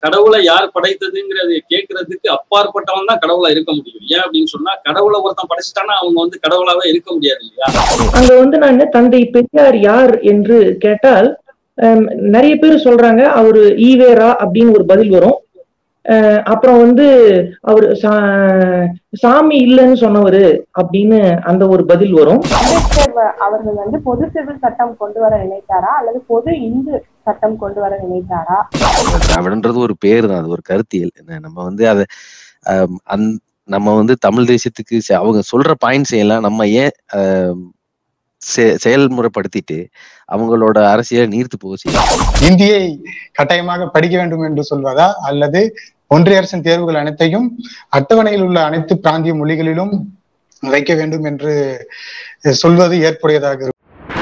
கடவுளை யார் படைத்ததுங்கிறது கேட்கறதுக்கு அப்பாற்பட்டவன் தான் கடவுளா இருக்க முடியும் ஏன் அப்படின்னு சொன்னா கடவுளை ஒருத்தன் படைச்சிட்டானா அவங்க வந்து கடவுளாவே இருக்க முடியாது இல்லையா அங்க வந்து நான் தந்தை பெரியார் யார் என்று கேட்டால் ஹம், நிறைய பேர் சொல்றாங்க அவரு ஈவேரா அப்படின்னு ஒரு பதில் வரும் அஹ் அப்புறம் வந்து அவர் சாமி இல்லைன்னு சொன்னவரு அப்படின்னு அந்த ஒரு பதில் வரும் அம்பேத்கர் வ- அவர்கள் வந்து பொது சிவில் சட்டம் கொண்டு வர நினைத்தாரா அல்லது பொது இந்து சட்டம் கொண்டு வர நினைத்தாரா திராவிடன்றது ஒரு பேர் தான் அது ஒரு கருத்தியல் என்ன நம்ம வந்து அதை ஆம், அந் நம்ம வந்து தமிழ் தேசியத்துக்கு செ- அவங்க சொல்ற பாயிண்ட்ஸ் எல்லாம் நம்ம ஏன் ஆம், செ- செயல்முறைப்படுத்திட்டு அவங்களோட அரசியலை நீர்த்து போக செய்யணும் இந்தியை கட்டாயமாக படிக்க வேண்டும் என்று சொல்வதா அல்லது ஒன்றிய அரசின் தேர்வுகள் அனைத்தையும் அட்டவணையில் உள்ள அனைத்து பிராந்திய மொழிகளிலும் வைக்க வேண்டும் என்று சொல்வது ஏற்புடையதாக இருக்கும்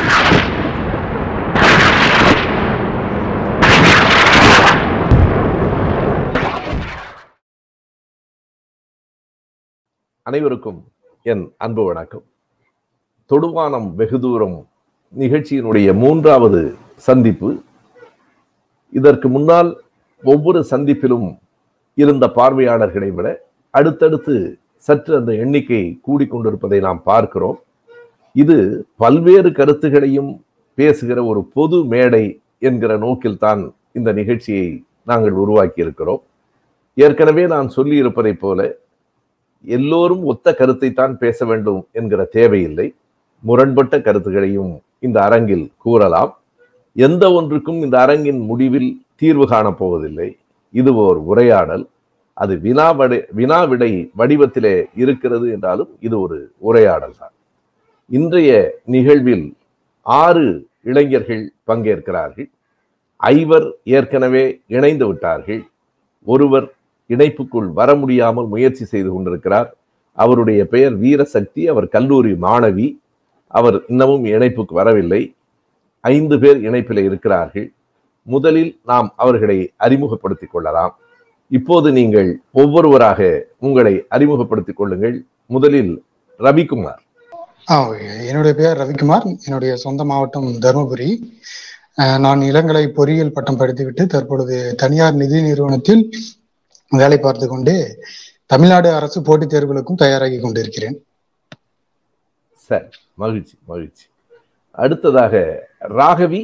அனைவருக்கும் என் அன்பு வணக்கம் தொடுவானம் வெகு தூரம் நிகழ்ச்சியினுடைய மூன்றாவது சந்திப்பு இதற்கு முன்னால் ஒவ்வொரு சந்திப்பிலும் இருந்த பார்வையாளர்களை விட அடுத்தடுத்து சற்று அந்த எண்ணிக்கை கூடிக்கொண்டிருப்பதை நாம் பார்க்கிறோம் இது பல்வேறு கருத்துகளையும் பேசுகிற ஒரு பொது மேடை என்கிற நோக்கில்தான் இந்த நிகழ்ச்சியை நாங்கள் உருவாக்கி இருக்கிறோம் ஏற்கனவே நான் சொல்லி இருப்பதைப் போல எல்லோரும் ஒத்த கருத்தை தான் பேச வேண்டும் என்கிற தேவையில்லை முரண்பட்ட கருத்துகளையும் இந்த அரங்கில் கூறலாம் எந்த ஒன்றுக்கும் இந்த அரங்கின் முடிவில் தீர்வு காணப் போவதில்லை இது ஓர் உரையாடல் அது வினா வடை வினா விடை வடிவத்திலே இருக்கிறது என்றாலும் இது ஒரு உரையாடல் தான் இன்றைய நிகழ்வில் ஆறு இளைஞர்கள் பங்கேற்கிறார்கள் ஐவர் ஏற்கனவே இணைந்து விட்டார்கள் ஒருவர் இணைப்புக்குள் வர முடியாமல் முயற்சி செய்து கொண்டிருக்கிறார் அவருடைய பெயர் வீரசக்தி அவர் கல்லூரி மாணவி அவர் இன்னமும் இணைப்புக்கு வரவில்லை ஐந்து பேர் இணைப்பில் இருக்கிறார்கள் முதலில் நாம் அவர்களை அறிமுகப்படுத்திக் கொள்ளலாம் இப்போது நீங்கள் ஒவ்வொருவராக உங்களை அறிமுகப்படுத்திக் கொள்ளுங்கள் முதலில் ரவிக்குமார் ஆ, என்னுடைய பெயர் ரவிக்குமார் என்னுடைய சொந்த மாவட்டம் தருமபுரி அஹ், நான் இளங்கலை பொறியியல் பட்டம் படித்துவிட்டு தற்பொழுது தனியார் நிதி நிறுவனத்தில் வேலை பார்த்து கொண்டு தமிழ்நாடு அரசு போட்டித் தேர்வுகளுக்கும் தயாராகி கொண்டிருக்கிறேன் சரி மகிழ்ச்சி மகிழ்ச்சி அடுத்ததாக ராகவி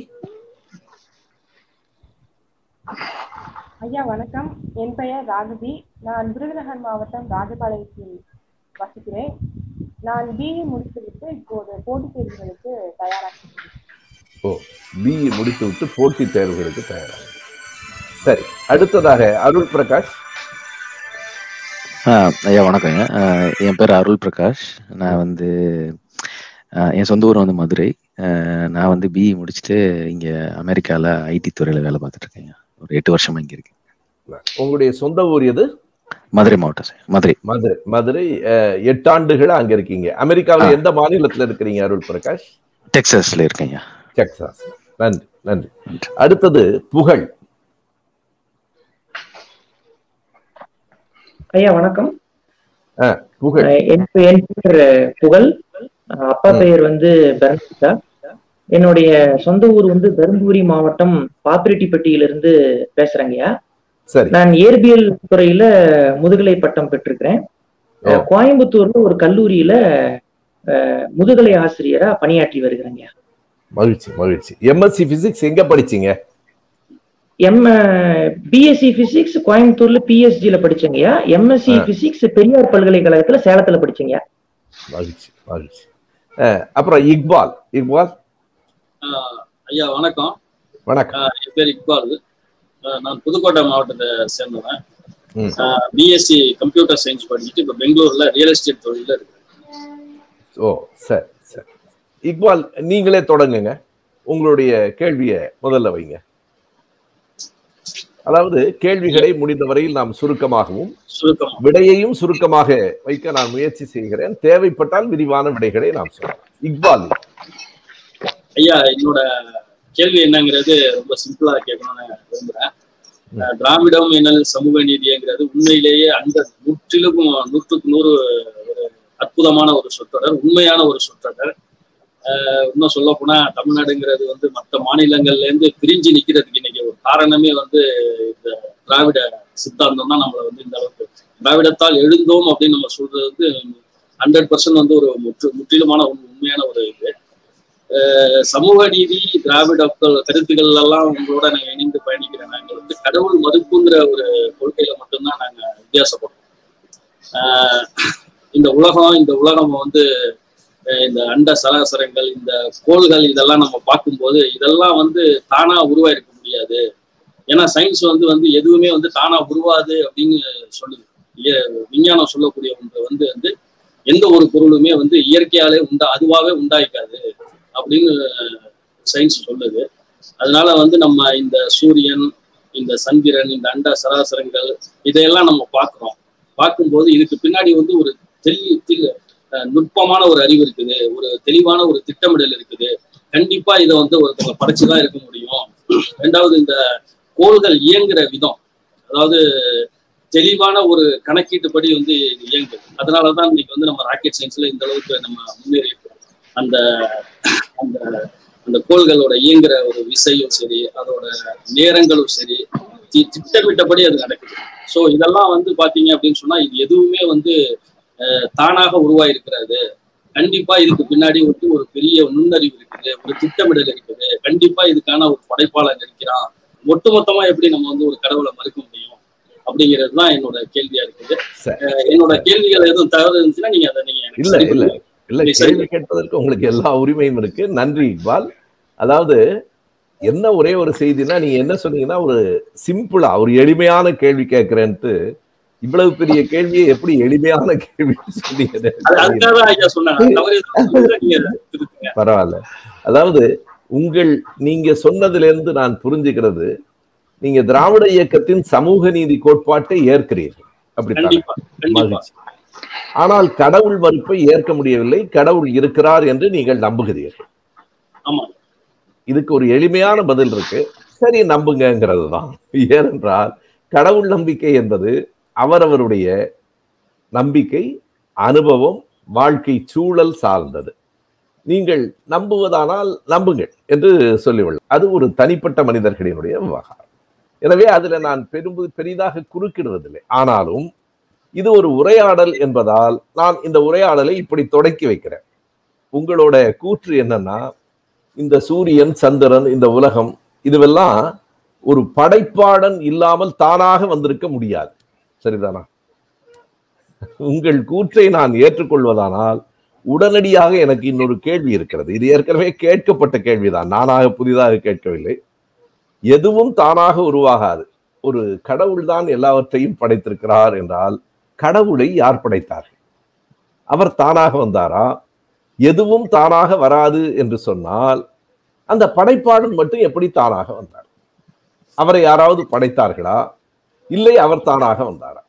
ஐயா வணக்கம் என் பெயர் ராகவி நான் விருதுநகர் மாவட்டம் ராஜபாளையத்தில் வசிக்கிறேன் நான் பிஇ முடித்துவிட்டு இப்போது போட்டித் தேர்வுகளுக்கு தயாராகிறேன் ஓ பிஇ முடித்துவிட்டு போட்டித் தேர்வுகளுக்கு தயாராக சரி அடுத்ததாக அருள் பிரகாஷ் ஆ, ஐயா வணக்கங்க ஆ, என் பேர் அருள் பிரகாஷ் நான் வந்து ஆ, என் சொந்த ஊர் வந்து மதுரை ஆ, நான் வந்து பிஇ முடிச்சுட்டு இங்க அமெரிக்கால ஐடி துறையில வேலை பார்த்துட்டு இருக்கேங்க ஒரு எட்டு வருஷமா இங்க இருக்கேன் உங்களுடைய சொந்த ஊர் எது மதுரை மாவட்டம் சார் மதுரை மதுரை மதுரை அஹ், எட்டு ஆண்டுகளா அங்க இருக்கீங்க அமெரிக்காவில் எந்த மாநிலத்துல இருக்கிறீங்க அருள் பிரகாஷ் டெக்சாஸ்ல இருக்கேங்க டெக்சாஸ் நன்றி நன்றி அடுத்தது புகழ் ஐயா வணக்கம் புகழ் அஹ் என் பெ- என் பெயர் புகழ் அஹ் அப்பா ம். பெயர் வந்து பெர்னிதா என்னுடைய சொந்த ஊர் வந்து தருமபுரி மாவட்டம் பாப்பிரெட்டிப்பட்டியிலிருந்து பேசுறேங்கய்யா சரி நான் இயற்பியல் துறையில முதுகலை பட்டம் பெற்றிருக்கிறேன் ஓ. அஹ் கோயம்புத்தூர்ல ஒரு கல்லூரியில அஹ், முதுகலை ஆசிரியரா பணியாற்றி வருகிறேங்க மகிழ்ச்சி மகிழ்ச்சி எம்எஸ்சி பிசிக்ஸ் எங்க படிச்சீங்க எம் பிஎஸ்சி பிசிக்ஸ் கோயம்புத்தூர்ல பிஎஸ்ஜில படிச்சேங்கய்யா எம்எஸ்சி ஆ. பிசிக்ஸ் பெரியார் பல்கலைக்கழகத்துல சேலத்துல படிச்சேங்கய்யா மகிழ்ச்சி மகிழ்ச்சி அஹ், அப்புறம் இக்பால் இக்பால் ஆஹ் ஐயா வணக்கம் வணக்கம் ஆஹ் என் பேர் இக்பால் ஆஹ் நான் புதுக்கோட்டை மாவட்டத்தை சேர்ந்தவன் ம். பிஎஸ்சி கம்ப்யூட்டர் சயின்ஸ் படிச்சுட்டு இப்போ பெங்களூர்ல ரியல் எஸ்டேட் தொழில இருக்கேன் ஓ சரி சரி இக்பால் நீங்களே தொடங்குங்க உங்களுடைய கேள்வியை முதல்ல வைங்க அதாவது கேள்விகளை முடிந்த வரையில் நாம் சுருக்கமாகவும் சுருக்கமா விடையையும் சுருக்கமாக வைக்க நான் முயற்சி செய்கிறேன் தேவைப்பட்டால் விரிவான விடைகளை நாம் சொல்லலாம் இக்பால் ஐயா என்னோட கேள்வி என்னங்கிறது ரொம்ப சிம்பிளா கேட்கணும்னு விரும்புறேன் அஹ் திராவிடம் என்னல் சமூக நீதிங்கிறது உண்மையிலேயே அந்த முற்றிலும் நூற்றுக்கு நூறு ஒரு அற்புதமான ஒரு சொற்றொடர் உண்மையான ஒரு சொற்றொடர் அஹ் இன்னும் சொல்ல போனா தமிழ்நாடுங்கிறது வந்து மற்ற மாநிலங்கள்ல இருந்து பிரிஞ்சு நிக்கிறதுக்கு இன்னைக்கு ஒரு காரணமே வந்து இந்த திராவிட சித்தாந்தம் தான் நம்மளை வந்து இந்த அளவுக்கு திராவிடத்தால் எழுந்தோம் அப்படின்னு நம்ம சொல்றது வந்து ஹண்ட்ரட் பர்சன்ட் வந்து ஒரு முற்று முற்றிலுமான உண்- உண்மையான ஒரு இது அஹ் சமூக நீதி திராவிட க- கருத்துக்கள் எல்லாம் உங்களோட நாங்க இணைந்து பயணிக்கிற நாங்க வந்து கடவுள் மறுப்புங்கிற ஒரு கொள்கையில மட்டும்தான் நாங்க வித்தியாசப்படுறோம் ஆஹ் இந்த உலகம் இந்த உலகம் வந்து அஹ் இந்த அண்ட சராசரங்கள் இந்த கோள்கள் இதெல்லாம் நம்ம பார்க்கும்போது இதெல்லாம் வந்து தானா உருவாயிருக்க முடியாது ஏன்னா சயின்ஸ் வந்து வந்து எதுவுமே வந்து தானா உருவாது அப்படின்னு சொல்லுது இய- விஞ்ஞானம் சொல்லக்கூடிய ஒன்று வந்து வந்து எந்த ஒரு பொருளுமே வந்து இயற்கையாலே உண்டா அதுவாகவே உண்டாயிக்காது அப்படின்னு சயின்ஸ் சொல்லுது அதனால வந்து நம்ம இந்த சூரியன் இந்த சந்திரன் இந்த அண்ட சராசரங்கள் இதையெல்லாம் நம்ம பார்க்கிறோம் பார்க்கும்போது இதுக்கு பின்னாடி வந்து ஒரு தெளி தெளி- அஹ் நுட்பமான ஒரு அறிவு இருக்குது ஒரு தெளிவான ஒரு திட்டமிடல் இருக்குது கண்டிப்பா இதை வந்து ஒருத்தவங்க படைச்சுதான் இருக்க முடியும் ரெண்டாவது இந்த கோள்கள் இயங்குற விதம் அதாவது தெளிவான ஒரு கணக்கீட்டுப்படி வந்து இது இயங்குது அதனாலதான் இன்னைக்கு வந்து நம்ம ராக்கெட் சயின்ஸ்ல இந்த அளவுக்கு நம்ம முன்னேறி இருக்கோம் அந்த அந்த அந்த கோள்களோட இயங்குற ஒரு விசையும் சரி அதோட நேரங்களும் சரி தி- திட்டமிட்டபடி அது நடக்குது ஸோ இதெல்லாம் வந்து பாத்தீங்க அப்படின்னு சொன்னா இது எதுவுமே வந்து அஹ், தானாக உருவாயிருக்கிறது கண்டிப்பா இதுக்கு பின்னாடி வந்து ஒரு பெரிய நுண்ணறிவு இருக்குது ஒரு திட்டமிடல் இருக்குது கண்டிப்பா இதுக்கான ஒரு படைப்பாளர் இருக்கிறான் ஒட்டுமொத்தமா எப்படி நம்ம வந்து ஒரு கடவுளை மறுக்க முடியும் அப்படிங்கிறது தான் என்னோட கேள்வியா இருக்குது சரி. அஹ், என்னோட கேள்விகள் எதுவும் தவறு இருந்துச்சுன்னா நீங்க அதை நீங்க எனக்கு இல்ல, சரி இல்ல. பண்ணுங்க. இல்ல நீ சரி கேள்வி கேட்பதற்கு உங்களுக்கு எல்லா உரிமையும் இருக்கு நன்றி இக்பால் அதாவது என்ன ஒரே ஒரு செய்தினா நீங்க என்ன சொன்னீங்கன்னா ஒரு சிம்பிளா ஒரு எளிமையான கேள்வி கேட்கிறேன்ட்டு இவ்வளவு பெரிய கேள்வியை எப்படி எளிமையான கேள்வி சொன்னீங்க அது அதுக்காக தான் ஐயா சொன்னாங்க தவறு எதுவும் இருந்தா நீங்க அதை திருத்துங்க பரவாயில்ல அதாவது உங்கள் நீங்க சொன்னதுல இருந்து நான் புரிஞ்சுக்கிறது நீங்க திராவிட இயக்கத்தின் சமூக நீதி கோட்பாட்டை ஏற்கிறீர்கள் அப்படித்தான் கண்டிப்பா கண்டிப்பா மகிழ்ச்சி ஆனால் கடவுள் மறுப்பை ஏற்க முடியவில்லை கடவுள் இருக்கிறார் என்று நீங்கள் நம்புகிறீர்கள் ஆமா இதுக்கு ஒரு எளிமையான பதில் இருக்கு சரி நம்புங்கிறது தான் ஏனென்றால் கடவுள் நம்பிக்கை என்பது அவரவருடைய நம்பிக்கை அனுபவம் வாழ்க்கை சூழல் சார்ந்தது நீங்கள் நம்புவதானால் நம்புங்கள் என்று சொல்லிவிடலாம் அது ஒரு தனிப்பட்ட மனிதர்களினுடைய விவகாரம் எனவே அதுல நான் பெரும் பெரிதாக குறுக்கிடுவதில்லை ஆனாலும் இது ஒரு உரையாடல் என்பதால் நான் இந்த உரையாடலை இப்படி தொடக்கி வைக்கிறேன் உங்களோட கூற்று என்னன்னா இந்த சூரியன் சந்திரன் இந்த உலகம் இதுவெல்லாம் ஒரு படைப்பாளன் இல்லாமல் தானாக வந்திருக்க முடியாது சரிதானா உங்கள் கூற்றை நான் ஏற்றுக்கொள்வதானால் உடனடியாக எனக்கு இன்னொரு கேள்வி இருக்கிறது இது ஏற்கனவே கேட்கப்பட்ட கேள்விதான் நானாக புதிதாக கேட்கவில்லை எதுவும் தானாக உருவாகாது ஒரு கடவுள் தான் எல்லாவற்றையும் படைத்திருக்கிறார் என்றால் கடவுளை யார் படைத்தார்கள் அவர் தானாக வந்தாரா எதுவும் தானாக வராது என்று சொன்னால் அந்த படைப்பாளன் மட்டும் எப்படி தானாக வந்தார் அவரை யாராவது படைத்தார்களா இல்லை அவர் தானாக வந்தாரா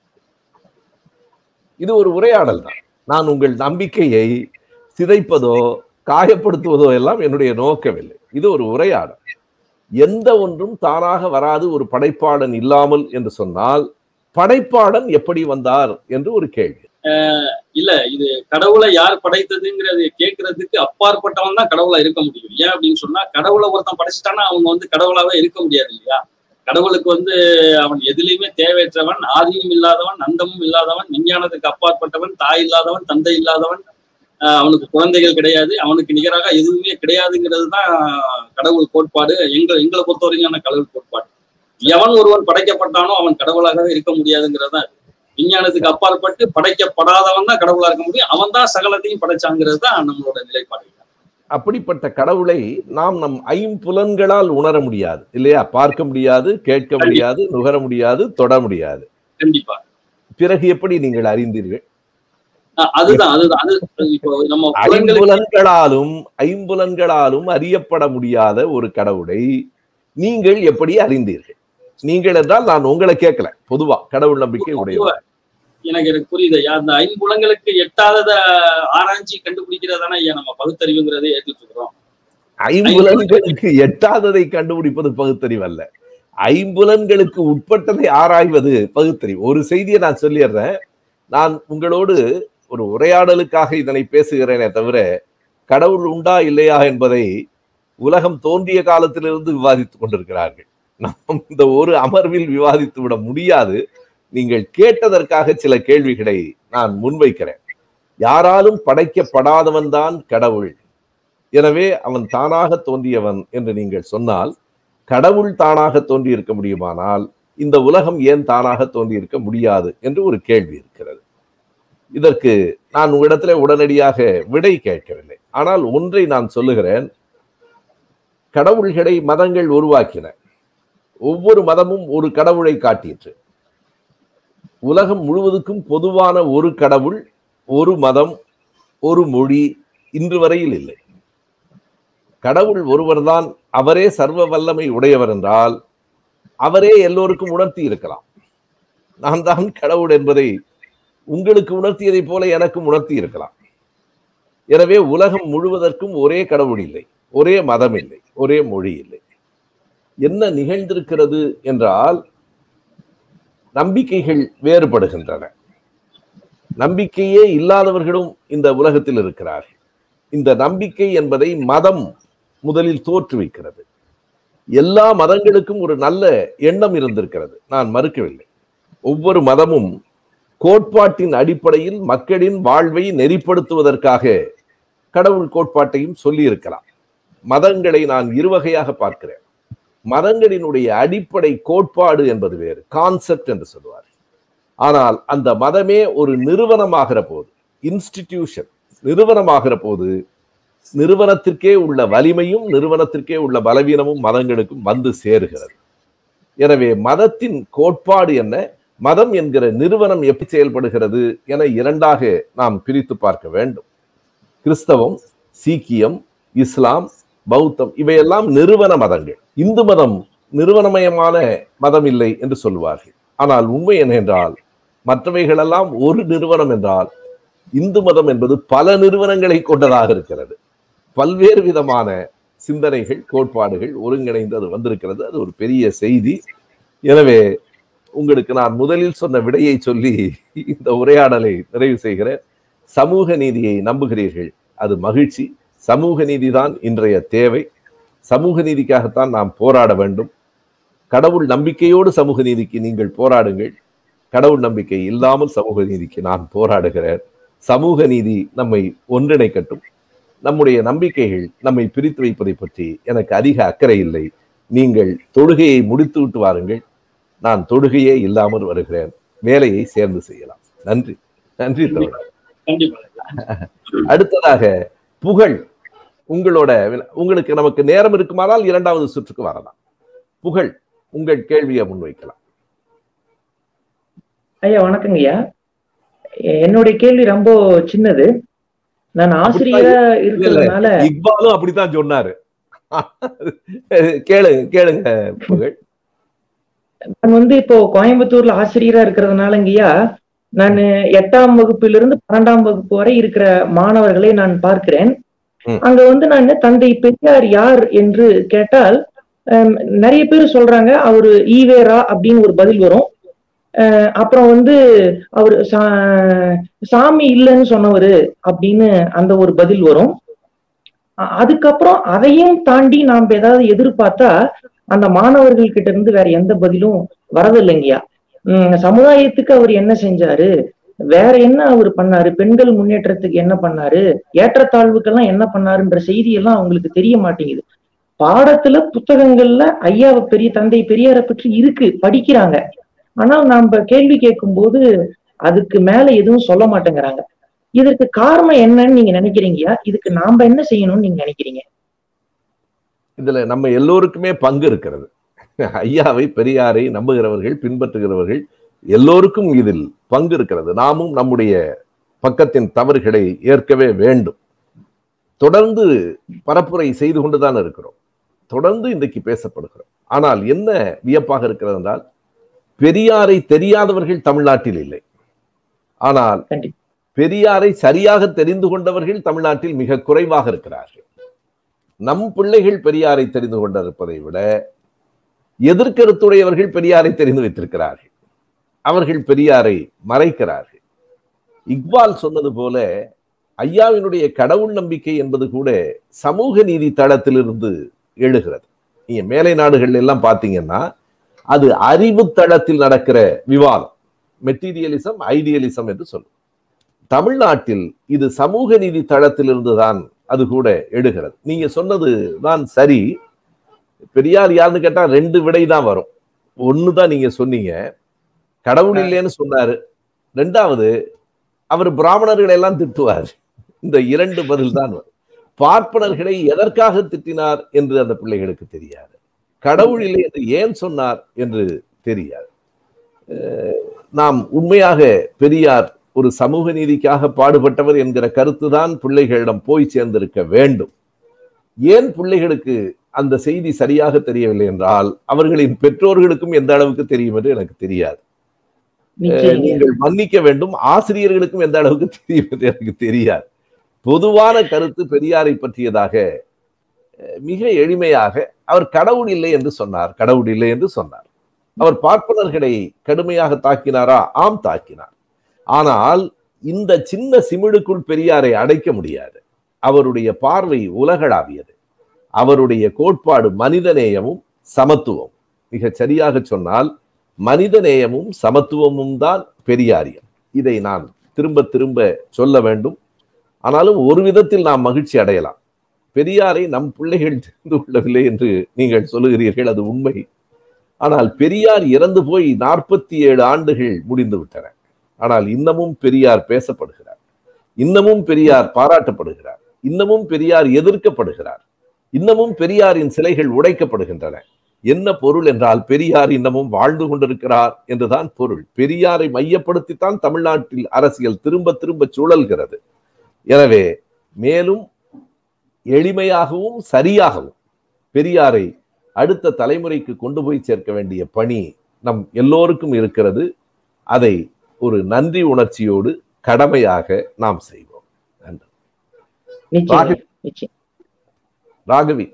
இது ஒரு உரையாடல் தான் நான் உங்கள் நம்பிக்கையை சிதைப்பதோ காயப்படுத்துவதோ எல்லாம் என்னுடைய நோக்கமில்லை இது ஒரு உரையாடல் எந்த ஒன்றும் தானாக வராது ஒரு படைப்பாளன் இல்லாமல் என்று சொன்னால் படைப்பாளன் எப்படி வந்தார் என்று ஒரு கேள்வி இல்ல இது கடவுளை யார் படைத்ததுங்கிறது கேட்கறதுக்கு அப்பாற்பட்டவன் தான் கடவுளா இருக்க முடியும் ஏன் அப்படின்னு சொன்னா கடவுளை ஒருத்தன் படைச்சிட்டானா அவங்க வந்து கடவுளாவே இருக்க முடியாது இல்லையா கடவுளுக்கு வந்து அவன் எதுலையுமே தேவையற்றவன் ஆதியும் இல்லாதவன் அந்தமும் இல்லாதவன் விஞ்ஞானத்துக்கு அப்பாற்பட்டவன் தாய் இல்லாதவன் தந்தை இல்லாதவன் ஆஹ் அவனுக்கு குழந்தைகள் கிடையாது அவனுக்கு நிகராக எதுவுமே கிடையாதுங்கிறது தான் கடவுள் கோட்பாடு எங்க எங்களை பொறுத்தவரைக்கான கடவுள் கோட்பாடு எவன் ஒருவன் படைக்கப்பட்டானோ அவன் கடவுளாகவே இருக்க முடியாதுங்கிறது தான் விஞ்ஞானத்துக்கு அப்பாற்பட்டு படைக்கப்படாதவன் தான் கடவுளா இருக்க முடியும் அவன் தான் சகலத்தையும் படைச்சாங்கிறது தான் நம்மளோட நிலைப்பாடு அப்படிப்பட்ட கடவுளை நாம் நம் ஐம்புலன்களால் உணர முடியாது இல்லையா பார்க்க முடியாது கேட்க முடியாது நுகர முடியாது தொட முடியாது கண்டிப்பா பிறகு எப்படி நீங்கள் அறிந்தீர்கள் ஆஹ் அதுதான் அதுதான் அது இப்போ நம்ம புலன்களுக்கு ஐம்புலன்களாலும் ஐம்புலன்களாலும் அறியப்பட முடியாத ஒரு கடவுளை நீங்கள் எப்படி அறிந்தீர்கள் நீங்கள் என்றால் நான் உங்களை கேட்கல பொதுவா கடவுள் நம்பிக்கை உடையவர் எனக்கு எனக்கு புரியுது ஐயா. அந்த ஐம்புலங்களுக்கு எட்டாதத ஆராய்ச்சி கண்டுபிடிக்கிறதானே ஐயா நம்ம பகுத்தறிவுங்கிறதை ஏத்துட்டு இருக்கிறோம் ஐம்புலன்களுக்கு எட்டாததை கண்டுபிடிப்பது பகுத்தறிவு அல்ல ஐம்புலன்களுக்கு உட்பட்டதை ஆராய்வது பகுத்தறிவு ஒரு செய்தியை நான் சொல்லிடுறேன் நான் உங்களோடு ஒரு உரையாடலுக்காக இதனை பேசுகிறேனே தவிர கடவுள் உண்டா இல்லையா என்பதை உலகம் தோன்றிய காலத்திலிருந்து விவாதித்துக் கொண்டிருக்கிறார்கள் நாம் இந்த ஒரு அமர்வில் விவாதித்து விட முடியாது நீங்கள் கேட்டதற்காக சில கேள்விகளை நான் முன்வைக்கிறேன் யாராலும் படைக்கப்படாதவன் தான் கடவுள் எனவே அவன் தானாக தோன்றியவன் என்று நீங்கள் சொன்னால் கடவுள் தானாக தோன்றி இருக்க முடியுமானால் இந்த உலகம் ஏன் தானாக தோன்றி இருக்க முடியாது என்று ஒரு கேள்வி இருக்கிறது இதற்கு நான் உங்களிடத்துல உடனடியாக விடை கேட்கவில்லை ஆனால் ஒன்றை நான் சொல்லுகிறேன் கடவுள்களை மதங்கள் உருவாக்கின ஒவ்வொரு மதமும் ஒரு கடவுளை காட்டிற்று உலகம் முழுவதுக்கும் பொதுவான ஒரு கடவுள் ஒரு மதம் ஒரு மொழி இன்று வரையில் இல்லை கடவுள் ஒருவர்தான் அவரே சர்வ வல்லமை உடையவர் என்றால் அவரே எல்லோருக்கும் உணர்த்தி இருக்கலாம் நான் தான் கடவுள் என்பதை உங்களுக்கு உணர்த்தியதை போல எனக்கும் உணர்த்தி இருக்கலாம் எனவே உலகம் முழுவதற்கும் ஒரே கடவுள் இல்லை ஒரே மதம் இல்லை ஒரே மொழி இல்லை என்ன நிகழ்ந்திருக்கிறது என்றால் நம்பிக்கைகள் வேறுபடுகின்றன நம்பிக்கையே இல்லாதவர்களும் இந்த உலகத்தில் இருக்கிறார்கள் இந்த நம்பிக்கை என்பதை மதம் முதலில் தோற்றுவிக்கிறது எல்லா மதங்களுக்கும் ஒரு நல்ல எண்ணம் இருந்திருக்கிறது நான் மறுக்கவில்லை ஒவ்வொரு மதமும் கோட்பாட்டின் அடிப்படையில் மக்களின் வாழ்வை நெறிப்படுத்துவதற்காக கடவுள் கோட்பாட்டையும் சொல்லி இருக்கலாம் மதங்களை நான் இருவகையாக பார்க்கிறேன் மதங்களினுடைய அடிப்படை கோட்பாடு என்பது வேறு கான்செப்ட் என்று சொல்லுவார் ஆனால் அந்த மதமே ஒரு நிறுவனமாகிற போது இன்ஸ்டிடியூஷன் நிறுவனமாகிற போது நிறுவனத்திற்கே உள்ள வலிமையும் நிறுவனத்திற்கே உள்ள பலவீனமும் மதங்களுக்கும் வந்து சேருகிறது எனவே மதத்தின் கோட்பாடு என்ன மதம் என்கிற நிறுவனம் எப்படி செயல்படுகிறது என இரண்டாக நாம் பிரித்து பார்க்க வேண்டும் கிறிஸ்தவம் சீக்கியம் இஸ்லாம் பௌத்தம் இவையெல்லாம் நிறுவன மதங்கள் இந்து மதம் நிறுவனமயமான மதம் இல்லை என்று சொல்வார்கள் ஆனால் உண்மை என்னென்றால் மற்றவைகளெல்லாம் ஒரு நிறுவனம் என்றால் இந்து மதம் என்பது பல நிறுவனங்களை கொண்டதாக இருக்கிறது பல்வேறு விதமான சிந்தனைகள் கோட்பாடுகள் ஒருங்கிணைந்து அது வந்திருக்கிறது அது ஒரு பெரிய செய்தி எனவே உங்களுக்கு நான் முதலில் சொன்ன விடையை சொல்லி இந்த உரையாடலை நிறைவு செய்கிறேன் சமூக நீதியை நம்புகிறீர்கள் அது மகிழ்ச்சி சமூக நீதிதான் இன்றைய தேவை சமூக நீதிக்காகத்தான் நாம் போராட வேண்டும் கடவுள் நம்பிக்கையோடு சமூக நீதிக்கு நீங்கள் போராடுங்கள் கடவுள் நம்பிக்கை இல்லாமல் சமூக நீதிக்கு நான் போராடுகிறேன் சமூக நீதி நம்மை ஒன்றிணைக்கட்டும் நம்முடைய நம்பிக்கைகள் நம்மை பிரித்து வைப்பதை பற்றி எனக்கு அதிக அக்கறை இல்லை நீங்கள் தொழுகையை முடித்து விட்டு வாருங்கள் நான் தொழுகையே இல்லாமல் வருகிறேன் வேலையை சேர்ந்து செய்யலாம் நன்றி நன்றி தோழர் கண்டிப்பா அடுத்ததாக புகழ் உங்களோட வினா- உங்களுக்கு நமக்கு நேரம் இருக்குமானால் இரண்டாவது சுற்றுக்கு வரலாம் புகழ் உங்கள் கேள்வியை முன்வைக்கலாம் ஐயா வணக்கங்க ஐயா எ- என்னுடைய கேள்வி ரொம்ப சின்னது நான் ஆசிரியரா இருக்கிறதுனால இக்பாலும் அப்படித்தான் சொன்னாரு கேளுங்க கேளுங்க புகழ் நான் வந்து இப்போ கோயம்புத்தூர்ல ஆசிரியரா இருக்கிறதுனாலங்கய்யா நான் எட்டாம் வகுப்பிலிருந்து பன்னெண்டாம் வகுப்பு வரை இருக்கிற மாணவர்களை நான் பார்க்கிறேன் ம். அங்க வந்து நான் தந்தை பெரியார் யார் என்று கேட்டால் ஹம், நிறைய பேர் சொல்றாங்க அவரு ஈவேரா அப்படின்னு ஒரு பதில் வரும் அஹ், அப்புறம் வந்து அவர் சாமி இல்லைன்னு சொன்னவரு அப்படின்னு அந்த ஒரு பதில் வரும் அ- அதுக்கப்புறம் அதையும் தாண்டி நாம் ஏதாவது எதிர்பார்த்தா அந்த மாணவர்கள் கிட்ட இருந்து வேற எந்த பதிலும் வரதில்லைங்கய்யா உம் சமுதாயத்துக்கு அவர் என்ன செஞ்சாரு வேற என்ன அவர் பண்ணாரு பெண்கள் முன்னேற்றத்துக்கு என்ன பண்ணாரு ஏற்றத்தாழ்வுக்கெல்லாம் என்ன பண்ணாருன்ற செய்தி எல்லாம் அவங்களுக்கு தெரிய மாட்டேங்குது பாடத்துல புத்தகங்கள்ல ஐயா பெரிய தந்தை பெரியாரை பற்றி இருக்கு படிக்கிறாங்க ஆனால் நாம கேள்வி கேட்கும் போது அதுக்கு மேல எதுவும் சொல்ல மாட்டேங்கிறாங்க இதற்கு காரணம் என்னன்னு நீங்க நினைக்கிறீங்கயா இதுக்கு நாம என்ன செய்யணும்னு நீங்க நினைக்கிறீங்க இதுல நம்ம எல்லோருக்குமே பங்கு இருக்கிறது ஐயாவை பெரியாரை நம்புகிறவர்கள் பின்பற்றுகிறவர்கள் எல்லோருக்கும் இதில் பங்கு இருக்கிறது நாமும் நம்முடைய பக்கத்தின் தவறுகளை ஏற்கவே வேண்டும் தொடர்ந்து பரப்புரை செய்து கொண்டுதான் இருக்கிறோம் தொடர்ந்து இன்றைக்கு பேசப்படுகிறோம் ஆனால் என்ன வியப்பாக இருக்கிறது என்றால் பெரியாரை தெரியாதவர்கள் தமிழ்நாட்டில் இல்லை ஆனால் கண்டிப்பா. பெரியாரை சரியாக தெரிந்து கொண்டவர்கள் தமிழ்நாட்டில் மிக குறைவாக இருக்கிறார்கள் நம் பிள்ளைகள் பெரியாரை தெரிந்து கொண்டிருப்பதை விட எதிர்கருத்துடையவர்கள் பெரியாரை தெரிந்து வைத்திருக்கிறார்கள் அவர்கள் பெரியாரை மறைக்கிறார்கள் இக்பால் சொன்னது போல ஐயாவினுடைய கடவுள் நம்பிக்கை என்பது கூட சமூக நீதி தளத்திலிருந்து எழுகிறது நீங்க மேலை நாடுகள் எல்லாம் பாத்தீங்கன்னா அது அறிவு தளத்தில் நடக்கிற விவாதம் மெட்டீரியலிசம் ஐடியலிசம் என்று சொல்லும் தமிழ்நாட்டில் இது சமூக நீதி தளத்திலிருந்து தான் அது கூட எடுகிறது நீங்க சொன்னது தான் சரி பெரியார் யாருன்னு கேட்டா ரெண்டு விடை தான் வரும் ஒண்ணுதான் நீங்க சொன்னீங்க கடவுள் இல்லைன்னு சொன்னாரு ரெண்டாவது அவர் பிராமணர்களை எல்லாம் திட்டுவார் இந்த இரண்டு பதில் தான் வரும் பார்ப்பனர்களை எதற்காக திட்டினார் என்று அந்த பிள்ளைகளுக்கு தெரியாது கடவுள் இல்லை என்று ஏன் சொன்னார் என்று தெரியாது அஹ் நாம் உண்மையாக பெரியார் ஒரு சமூக நீதிக்காக பாடுபட்டவர் என்கிற கருத்து தான் பிள்ளைகளிடம் போய் சேர்ந்திருக்க வேண்டும் ஏன் பிள்ளைகளுக்கு அந்த செய்தி சரியாக தெரியவில்லை என்றால் அவர்களின் பெற்றோர்களுக்கும் எந்த அளவுக்கு தெரியும் என்று எனக்கு தெரியாது நிச்சயம் நீங்கள் மன்னிக்க வேண்டும் ஆசிரியர்களுக்கும் எந்த அளவுக்கு தெரியும் என்று எனக்கு தெரியாது பொதுவான கருத்து பெரியாரை பற்றியதாக அஹ், மிக எளிமையாக அவர் கடவுள் இல்லை என்று சொன்னார் கடவுள் இல்லை என்று சொன்னார் அவர் பார்ப்பனர்களை கடுமையாக தாக்கினாரா ஆம் தாக்கினார் ஆனால் இந்த சின்ன சிமிழுக்குள் பெரியாரை அடைக்க முடியாது அவருடைய பார்வை உலகளாவியது அவருடைய கோட்பாடு மனிதநேயமும் சமத்துவம் மிகச் சரியாக சொன்னால் மனிதநேயமும் சமத்துவமும் தான் பெரியாரியம் இதை நான் திரும்ப திரும்ப சொல்ல வேண்டும் ஆனாலும் ஒரு விதத்தில் நாம் மகிழ்ச்சி அடையலாம் பெரியாரை நம் பிள்ளைகள் தெரிந்து கொள்ளவில்லை என்று நீங்கள் சொல்லுகிறீர்கள் அது உண்மை ஆனால் பெரியார் இறந்து போய் நாற்பத்தி ஏழு ஆண்டுகள் முடிந்து விட்டன ஆனால் இன்னமும் பெரியார் பேசப்படுகிறார் இன்னமும் பெரியார் பாராட்டப்படுகிறார் இன்னமும் பெரியார் எதிர்க்கப்படுகிறார் இன்னமும் பெரியாரின் சிலைகள் உடைக்கப்படுகின்றன என்ன பொருள் என்றால் பெரியார் இன்னமும் வாழ்ந்து கொண்டிருக்கிறார் என்றுதான் பொருள் பெரியாரை மையப்படுத்தித்தான் தமிழ்நாட்டில் அரசியல் திரும்ப திரும்ப சுழல்கிறது எனவே மேலும் எளிமையாகவும் சரியாகவும் பெரியாரை அடுத்த தலைமுறைக்கு கொண்டு போய் சேர்க்க வேண்டிய பணி நம் எல்லோருக்கும் இருக்கிறது அதை ஒரு நன்றி உணர்ச்சியோடு கடமையாக நாம் செய்வோம் நன்றி நிச்சயம் நிச்சயம் ராகவி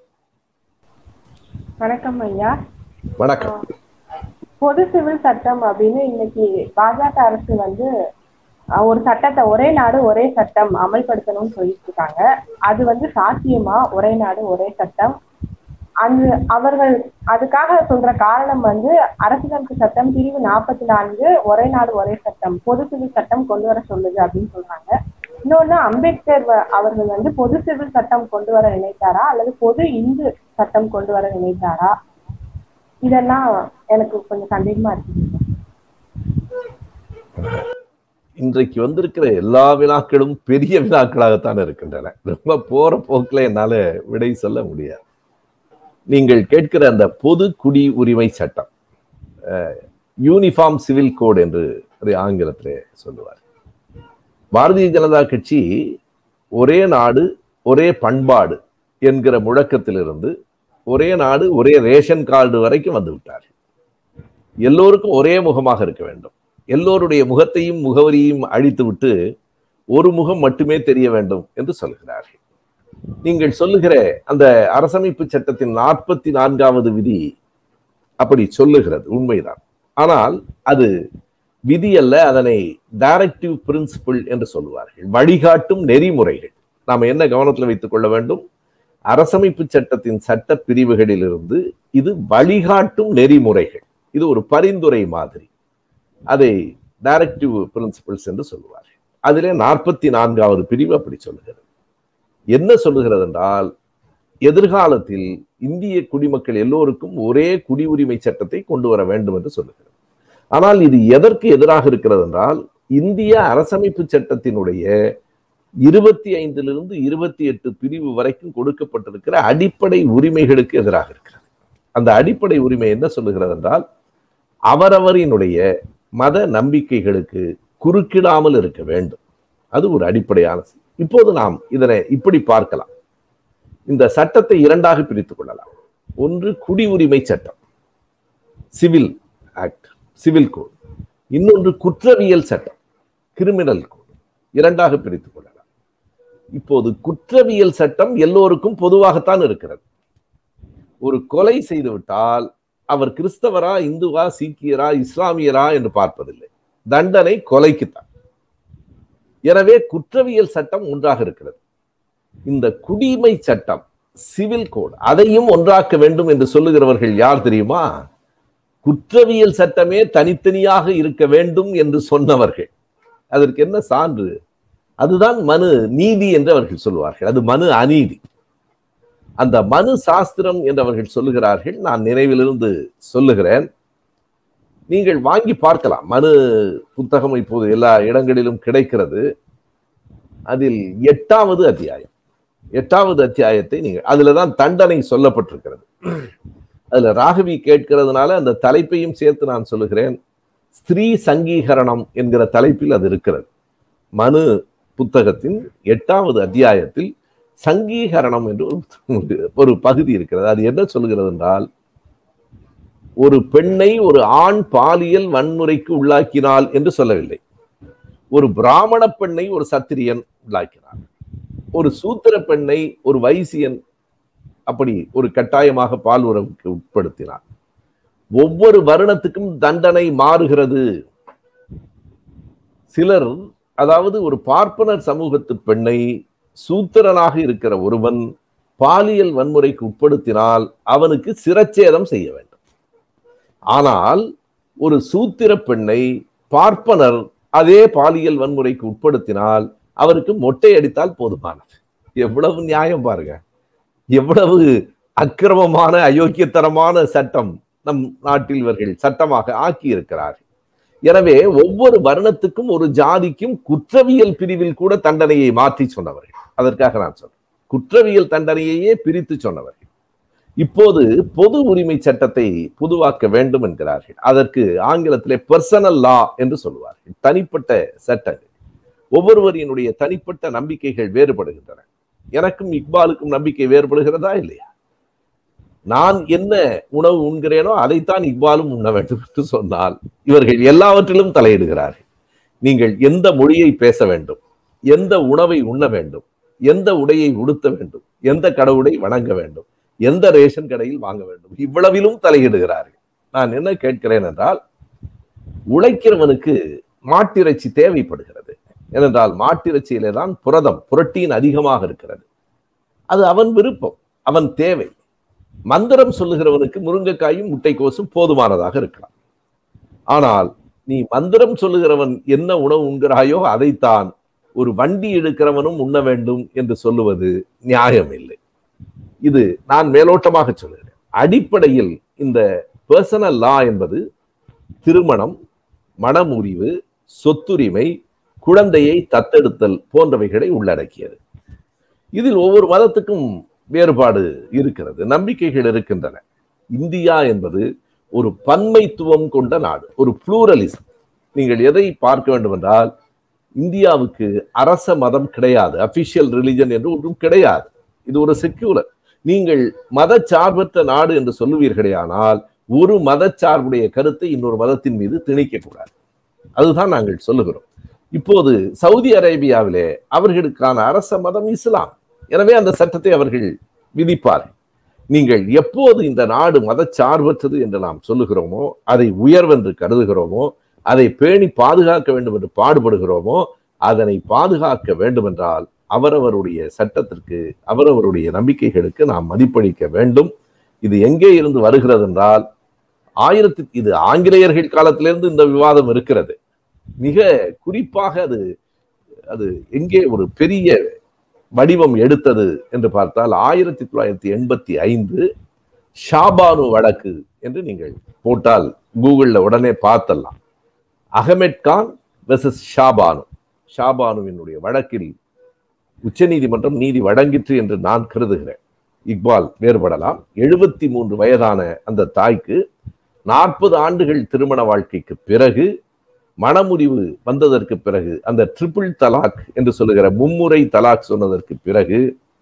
வணக்கம் ஐயா வணக்கம் பொது சிவில் சட்டம் அப்படின்னு இன்னைக்கு பாஜக அரசு வந்து அஹ், ஒரு சட்டத்தை ஒரே நாடு ஒரே சட்டம் அமல்படுத்தணும்னு சொல்லிட்டு இருக்காங்க அது வந்து சாத்தியமா ஒரே நாடு ஒரே சட்டம் அந்த அவர்கள் அதுக்காக சொல்ற காரணம் வந்து அரசியலமைப்பு சட்டம் பிரிவு நாற்பத்தி நான்கு ஒரே நாடு ஒரே சட்டம் பொது சிவில் சட்டம் கொண்டு வர சொல்லுது அப்படின்னு சொல்றாங்க இன்னொன்னு அம்பேத்கர் வ- அவர்கள் வந்து பொது சிவில் சட்டம் கொண்டு வர நினைத்தாரா அல்லது பொது இந்து சட்டம் கொண்டு வர நினைத்தாரா இதெல்லாம் எனக்கு கொஞ்சம் சந்தேகமா இருக்கு இன்றைக்கு வந்திருக்கிற எல்லா வினாக்களும் பெரிய வினாக்களாகத்தான் இருக்கின்றன ரொம்ப போற போக்குல என்னால விடை சொல்ல முடியாது நீங்கள் கேட்கிற அந்த பொது குடி உரிமை சட்டம் யூனிஃபார்ம் சிவில் கோட் என்று அதை ஆங்கிலத்திலே சொல்லுவார் பாரதிய ஜனதா கட்சி ஒரே நாடு ஒரே பண்பாடு என்கிற முழக்கத்திலிருந்து ஒரே நாடு ஒரே ரேஷன் கார்டு வரைக்கும் வந்து விட்டார்கள் எல்லோருக்கும் ஒரே முகமாக இருக்க வேண்டும் எல்லோருடைய முகத்தையும் முகவரியையும் அழித்துவிட்டு ஒரு முகம் மட்டுமே தெரிய வேண்டும் என்று சொல்கிறார்கள் நீங்கள் சொல்லுகிற அந்த அரசமைப்பு சட்டத்தின் நாற்பத்தி நான்காவது விதி அப்படி சொல்லுகிறது உண்மைதான் ஆனால் அது விதி அல்ல அதனை டைரக்டிவ் பிரின்சிபிள் என்று சொல்லுவார்கள் வழிகாட்டும் நெறிமுறைகள் நாம் என்ன கவனத்தில் வைத்துக் கொள்ள வேண்டும் அரசமைப்பு சட்டத்தின் சட்ட பிரிவுகளிலிருந்து இது வழிகாட்டும் நெறிமுறைகள் இது ஒரு பரிந்துரை மாதிரி அதை டைரக்டிவ் பிரின்சிபிள்ஸ் என்று சொல்லுவார்கள் அதிலே நாற்பத்தி நான்காவது பிரிவு அப்படி சொல்லுகிறது என்ன சொல்லுகிறது என்றால் எதிர்காலத்தில் இந்திய குடிமக்கள் எல்லோருக்கும் ஒரே குடியுரிமை சட்டத்தை கொண்டு வர வேண்டும் என்று சொல்லுகிறது ஆனால் இது எதற்கு எதிராக இருக்கிறது என்றால் இந்திய அரசமைப்பு சட்டத்தினுடைய இருபத்தி ஐந்திலிருந்து இருபத்தி எட்டு பிரிவு வரைக்கும் கொடுக்கப்பட்டிருக்கிற அடிப்படை உரிமைகளுக்கு எதிராக இருக்கிறது அந்த அடிப்படை உரிமை என்ன சொல்லுகிறது என்றால் அவரவரினுடைய மத நம்பிக்கைகளுக்கு குறுக்கிடாமல் இருக்க வேண்டும் அது ஒரு அடிப்படையான செய்தி. இப்போது நாம் இதனை இப்படி பார்க்கலாம் இந்த சட்டத்தை இரண்டாக பிரித்துக் கொள்ளலாம் ஒன்று குடி உரிமை சட்டம் சிவில் ஆக்ட் சிவில் கோட் இன்னொன்று குற்றவியல் சட்டம் கிரிமினல் கோட் இரண்டாக பிரித்துக் கொள்ளலாம் இப்போது குற்றவியல் சட்டம் எல்லோருக்கும் பொதுவாகத்தான் இருக்கிறது ஒரு கொலை செய்துவிட்டால் அவர் கிறிஸ்தவரா இந்துவா சீக்கியரா இஸ்லாமியரா என்று பார்ப்பதில்லை தண்டனை கொலைக்குத்தான் எனவே குற்றவியல் சட்டம் ஒன்றாக இருக்கிறது இந்த குடிமை சட்டம் சிவில் கோட் அதையும் ஒன்றாக்க வேண்டும் என்று சொல்லுகிறவர்கள் யார் தெரியுமா குற்றவியல் சட்டமே தனித்தனியாக இருக்க வேண்டும் என்று சொன்னவர்கள் அதற்கு என்ன சான்று அதுதான் மனு நீதி என்று அவர்கள் சொல்லுவார்கள் அது மனு அநீதி அந்த மனு சாஸ்திரம் என்று அவர்கள் சொல்லுகிறார்கள் நான் நினைவிலிருந்து சொல்லுகிறேன் நீங்கள் வாங்கி பார்க்கலாம் மனு புத்தகம் இப்போது எல்லா இடங்களிலும் கிடைக்கிறது அதில் எட்டாவது அத்தியாயம் எட்டாவது அத்தியாயத்தை நீங்க அதுலதான் தண்டனை சொல்லப்பட்டிருக்கிறது அதுல ராகவி கேட்கிறதுனால அந்த தலைப்பையும் சேர்த்து நான் சொல்லுகிறேன் ஸ்திரீ சங்கீகரணம் என்கிற தலைப்பில் அது இருக்கிறது மனு புத்தகத்தின் எட்டாவது அத்தியாயத்தில் சங்கீகரணம் என்று ஒரு- ஒரு பகுதி இருக்கிறது அது என்ன சொல்கிறது என்றால் ஒரு பெண்ணை ஒரு ஆண் பாலியல் வன்முறைக்கு உள்ளாக்கினாள் என்று சொல்லவில்லை ஒரு பிராமண பெண்ணை ஒரு சத்திரியன் உள்ளாக்கினார் ஒரு சூத்திர பெண்ணை ஒரு வைசியன் அப்படி ஒரு கட்டாயமாக பால் உறவுக்கு உட்படுத்தினார் ஒவ்வொரு வருணத்துக்கும் தண்டனை மாறுகிறது சிலர் அதாவது ஒரு பார்ப்பனர் சமூகத்து பெண்ணை சூத்திரனாக இருக்கிற ஒருவன் பாலியல் வன்முறைக்கு உட்படுத்தினால் அவனுக்கு சிரச்சேதம் செய்ய வேண்டும் ஆனால் ஒரு சூத்திர பெண்ணை பார்ப்பனர் அதே பாலியல் வன்முறைக்கு உட்படுத்தினால் அவருக்கு மொட்டை அடித்தால் போதுமானது எவ்வளவு நியாயம் பாருங்க எவ்வளவு அக்கிரமமான அயோக்கியத்தனமான சட்டம் நம் நாட்டில் இவர்கள் சட்டமாக ஆக்கி இருக்கிறார்கள் எனவே ஒவ்வொரு வர்ணத்துக்கும் ஒரு ஜாதிக்கும் குற்றவியல் பிரிவில் கூட தண்டனையை மாற்றி சொன்னவர்கள் அதற்காக நான் சொல்றேன் குற்றவியல் தண்டனையையே பிரித்து சொன்னவர்கள் இப்போது பொது உரிமை சட்டத்தை பொதுவாக்க வேண்டும் என்கிறார்கள் அதற்கு ஆங்கிலத்திலே பர்சனல் லா என்று சொல்லுவார்கள் தனிப்பட்ட சட்டங்கள் ஒவ்வொருவரினுடைய தனிப்பட்ட நம்பிக்கைகள் வேறுபடுகின்றன எனக்கும் இக்பாலுக்கும் நம்பிக்கை வேறுபடுகிறதா இல்லையா நான் என்ன உணவு உண்கிறேனோ அதைத்தான் இக்பாலும் உண்ண வேண்டும் என்று சொன்னால் இவர்கள் எல்லாவற்றிலும் தலையிடுகிறார்கள் நீங்கள் எந்த மொழியை பேச வேண்டும் எந்த உணவை உண்ண வேண்டும் எந்த உடையை உடுத்த வேண்டும் எந்த கடவுளை வணங்க வேண்டும் எந்த ரேஷன் கடையில் வாங்க வேண்டும் இவ்வளவிலும் தலையிடுகிறார்கள் நான் என்ன கேட்கிறேன் என்றால் உழைக்கிறவனுக்கு மாட்டிறைச்சி தேவைப்படுகிறது ஏனென்றால் மாட்டிறைச்சியிலே தான் புரதம் புரட்டீன் அதிகமாக இருக்கிறது அது அவன் விருப்பம் அவன் தேவை மந்திரம் சொல்லுகிறவனுக்கு முருங்கைக்காயும் முட்டைக்கோசும் போதுமானதாக இருக்கலாம் ஆனால் நீ மந்திரம் சொல்லுகிறவன் என்ன உணவு உண்கிறாயோ அதைத்தான் ஒரு வண்டி எடுக்கிறவனும் உண்ண வேண்டும் என்று சொல்லுவது நியாயம் இல்லை இது நான் மேலோட்டமாக சொல்லுகிறேன் அடிப்படையில் இந்த பர்சனல் லா என்பது திருமணம் மனமுறிவு சொத்துரிமை குழந்தையை தத்தெடுத்தல் போன்றவைகளை உள்ளடக்கியது இதில் ஒவ்வொரு மதத்துக்கும் வேறுபாடு இருக்கிறது நம்பிக்கைகள் இருக்கின்றன இந்தியா என்பது ஒரு பன்மைத்துவம் கொண்ட நாடு ஒரு புளூரலிசம் நீங்கள் எதை பார்க்க வேண்டும் என்றால் இந்தியாவுக்கு அரச மதம் கிடையாது அபிஷியல் ரிலிஜன் என்று ஒன்றும் கிடையாது இது ஒரு செக்யூலர் நீங்கள் மதச்சார்பற்ற நாடு என்று சொல்லுவீர்களே ஆனால் ஒரு மதச்சார்புடைய கருத்தை இன்னொரு மதத்தின் மீது திணிக்க கூடாது அதுதான் நாங்கள் சொல்லுகிறோம் இப்போது சவுதி அரேபியாவிலே அவர்களுக்கான அரச மதம் இஸ்லாம் எனவே அந்த சட்டத்தை அவர்கள் விதிப்பார்கள் நீங்கள் எப்போது இந்த நாடு மதச்சார்பற்றது என்று நாம் சொல்லுகிறோமோ அதை உயர்வென்று கருதுகிறோமோ அதை பேணி பாதுகாக்க வேண்டும் என்று பாடுபடுகிறோமோ அதனை பாதுகாக்க வேண்டும் என்றால் அவரவருடைய சட்டத்திற்கு அவரவருடைய நம்பிக்கைகளுக்கு நாம் மதிப்பளிக்க வேண்டும் இது எங்கே இருந்து வருகிறது என்றால் ஆயிரத்தி இது ஆங்கிலேயர்கள் காலத்திலிருந்து இந்த விவாதம் இருக்கிறது மிக குறிப்பாக அது அது எங்கே ஒரு பெரிய வடிவம் எடுத்தது என்று பார்த்தால் ஆயிரத்தி தொள்ளாயிரத்தி எண்பத்தி ஐந்து ஷாபானு வழக்கு என்று நீங்கள் போட்டால் கூகுள்ல உடனே பார்த்தலாம் அகமட் கான் வெர்சஸ் ஷாபானு ஷாபானுவினுடைய வழக்கில் உச்சநீதிமன்றம் நீதி வழங்கிற்று என்று நான் கருதுகிறேன் இக்பால் வேறுபடலாம் எழுபத்தி மூன்று வயதான அந்த தாய்க்கு நாற்பது ஆண்டுகள் திருமண வாழ்க்கைக்கு பிறகு மனமுறிவு வந்ததற்கு பிறகு அந்த ட்ரிபிள் தலாக் என்று சொல்லுகிற மும்முறை தலாக் சொன்னதற்கு பிறகு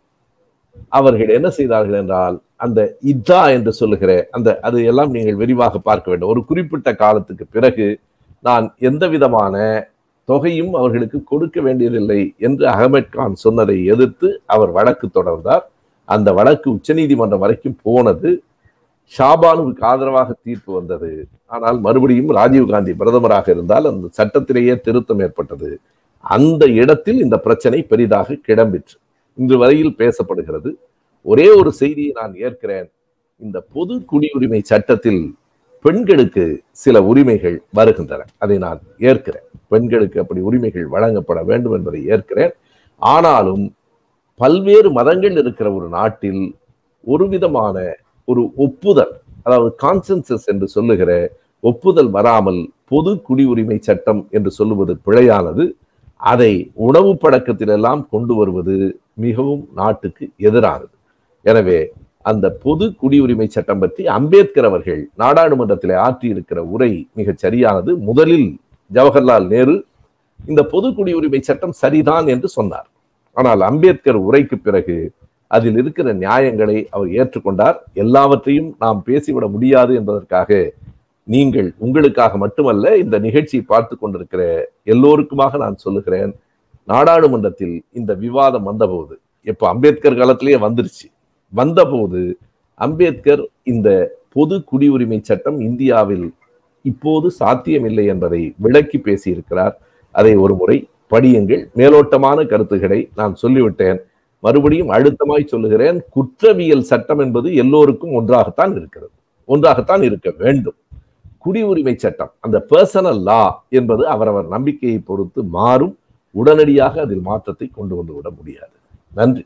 அவர்கள் என்ன செய்தார்கள் என்றால் அந்த இதா என்று சொல்லுகிற அந்த அது எல்லாம் நீங்கள் விரிவாக பார்க்க வேண்டும் ஒரு குறிப்பிட்ட காலத்துக்கு பிறகு நான் எந்த விதமான தொகையும் அவர்களுக்கு கொடுக்க வேண்டியதில்லை என்று அகமட் கான் சொன்னதை எதிர்த்து அவர் வழக்கு தொடர்ந்தார் அந்த வழக்கு உச்சநீதிமன்றம் வரைக்கும் போனது ஷாபானுவுக்கு ஆதரவாக தீர்ப்பு வந்தது ஆனால் மறுபடியும் ராஜீவ்காந்தி பிரதமராக இருந்தால் அந்த சட்டத்திலேயே திருத்தம் ஏற்பட்டது அந்த இடத்தில் இந்த பிரச்சனை பெரிதாக கிளம்பிற்று இன்று வரையில் பேசப்படுகிறது ஒரே ஒரு செய்தியை நான் ஏற்கிறேன் இந்த பொது குடியுரிமை சட்டத்தில் பெண்களுக்கு சில உரிமைகள் வருகின்றன அதை நான் ஏற்கிறேன் பெண்களுக்கு அப்படி உரிமைகள் வழங்கப்பட வேண்டும் என்பதை ஏற்கிறேன் ஆனாலும் பல்வேறு மதங்கள் இருக்கிற ஒரு நாட்டில் ஒரு விதமான ஒரு ஒப்புதல் அதாவது கான்சென்சஸ் என்று சொல்லுகிற ஒப்புதல் வராமல் பொது குடியுரிமை சட்டம் என்று சொல்லுவது பிழையானது அதை உணவு பழக்கத்திலெல்லாம் கொண்டு வருவது மிகவும் நாட்டுக்கு எதிரானது எனவே அந்த பொது குடியுரிமை சட்டம் பற்றி அம்பேத்கர் அவர்கள் நாடாளுமன்றத்தில் ஆற்றி இருக்கிற உரை மிகச் சரியானது முதலில் ஜவஹர்லால் நேரு இந்த பொது குடியுரிமை சட்டம் சரிதான் என்று சொன்னார் ஆனால் அம்பேத்கர் உரைக்கு பிறகு அதில் இருக்கிற நியாயங்களை அவர் ஏற்றுக்கொண்டார் எல்லாவற்றையும் நாம் பேசிவிட முடியாது என்பதற்காக நீங்கள் உங்களுக்காக மட்டுமல்ல இந்த நிகழ்ச்சியை பார்த்து கொண்டிருக்கிற எல்லோருக்குமாக நான் சொல்லுகிறேன் நாடாளுமன்றத்தில் இந்த விவாதம் வந்தபோது எப்போ அம்பேத்கர் காலத்திலேயே வந்துருச்சு வந்தபோது அம்பேத்கர் இந்த பொது குடியுரிமை சட்டம் இந்தியாவில் இப்போது சாத்தியமில்லை என்பதை விளக்கி பேசியிருக்கிறார் அதை ஒரு முறை படியுங்கள் மேலோட்டமான கருத்துக்களை நான் சொல்லிவிட்டேன் மறுபடியும் அழுத்தமாய் சொல்லுகிறேன் குற்றவியல் சட்டம் என்பது எல்லோருக்கும் ஒன்றாகத்தான் இருக்கிறது ஒன்றாகத்தான் இருக்க வேண்டும் குடியுரிமை சட்டம் அந்த பர்சனல் லா என்பது அவரவர் நம்பிக்கையை பொறுத்து மாறும் உடனடியாக அதில் மாற்றத்தை கொண்டு வந்து விட முடியாது நன்றி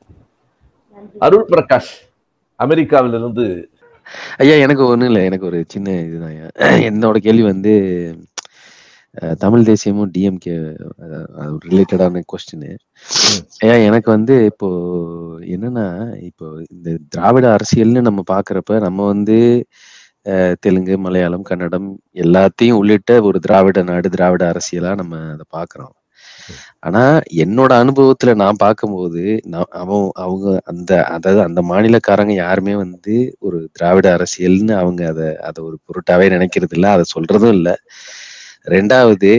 அருள் பிரகாஷ் அமெரிக்காவிலிருந்து ஐயா எனக்கு ஒண்ணும் இல்லை எனக்கு ஒரு சின்ன இதுதான் ஐயா என்னோட கேள்வி வந்து அஹ், தமிழ் தேசியமும் டிஎம்கே ரிலேட்டடான கொஸ்டின் ஐயா எனக்கு வந்து இப்போ என்னன்னா இப்போ இந்த திராவிட அரசியல்னு நம்ம பாக்குறப்ப நம்ம வந்து அஹ், தெலுங்கு மலையாளம் கன்னடம் எல்லாத்தையும் உள்ளிட்ட ஒரு திராவிட நாடு திராவிட அரசியலா நம்ம அதை பாக்குறோம் ஆனா என்னோட அனுபவத்துல நான் பார்க்கும்போது நான் அவன் அவங்க அந்த அதாவது அந்த மாநிலக்காரங்க யாருமே வந்து ஒரு திராவிட அரசியல்னு அவங்க அதை அதை ஒரு பொருட்டாவே நினைக்கிறது இல்ல அதை சொல்றதும் இல்ல ரெண்டாவது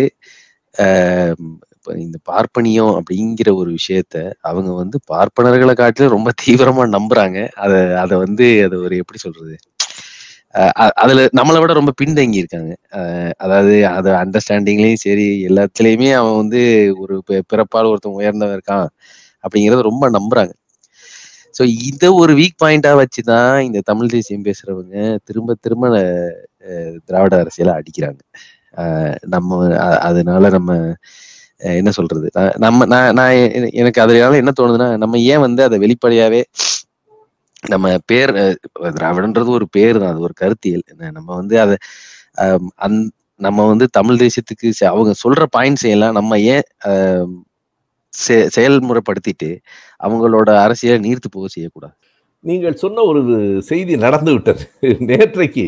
ஆஹ் இப்ப இந்த பார்ப்பனியம் அப்படிங்கிற ஒரு விஷயத்த அவங்க வந்து பார்ப்பனர்களை காட்டிலும் ரொம்ப தீவிரமா நம்புறாங்க அத அத வந்து அது ஒரு எப்படி சொல்றது அஹ் அ- அதுல நம்மளை விட ரொம்ப பின்தங்கி இருக்காங்க அஹ் அதாவது அது அண்டர்ஸ்டாண்டிங்லயும் சரி எல்லாத்துலயுமே அவன் வந்து ஒரு பி- பிறப்பால் ஒருத்தன் உயர்ந்தவன் இருக்கான் அப்படிங்கறத ரொம்ப நம்புறாங்க ஸோ இத ஒரு வீக் பாயிண்டா வச்சுதான் இந்த தமிழ் தேசியம் பேசுறவங்க திரும்ப திரும்ப அஹ், திராவிட அரசியலை அடிக்கிறாங்க அஹ் நம்ம அ- அதனால நம்ம அஹ், என்ன சொல்றது நான் நம்ம நான் நான் எ- எனக்கு அதனால என்ன தோணுதுன்னா நம்ம ஏன் வந்து அதை வெளிப்படையாவே நம்ம பேர் அஹ், இப்ப திராவிடன்றது ஒரு பேர் தான் அது ஒரு கருத்தியல் என்ன நம்ம வந்து அதை அஹ், அந் நம்ம வந்து தமிழ் தேசியத்துக்கு செ- அவங்க சொல்ற பாயிண்ட்ஸ் எல்லாம் நம்ம ஏன் அஹ், செ- செயல்முறைப்படுத்திட்டு அவங்களோட அரசியலை நீர்த்து போக செய்யக்கூடாது நீங்கள் சொன்ன ஒரு செய்தி நடந்து விட்டது நேற்றைக்கு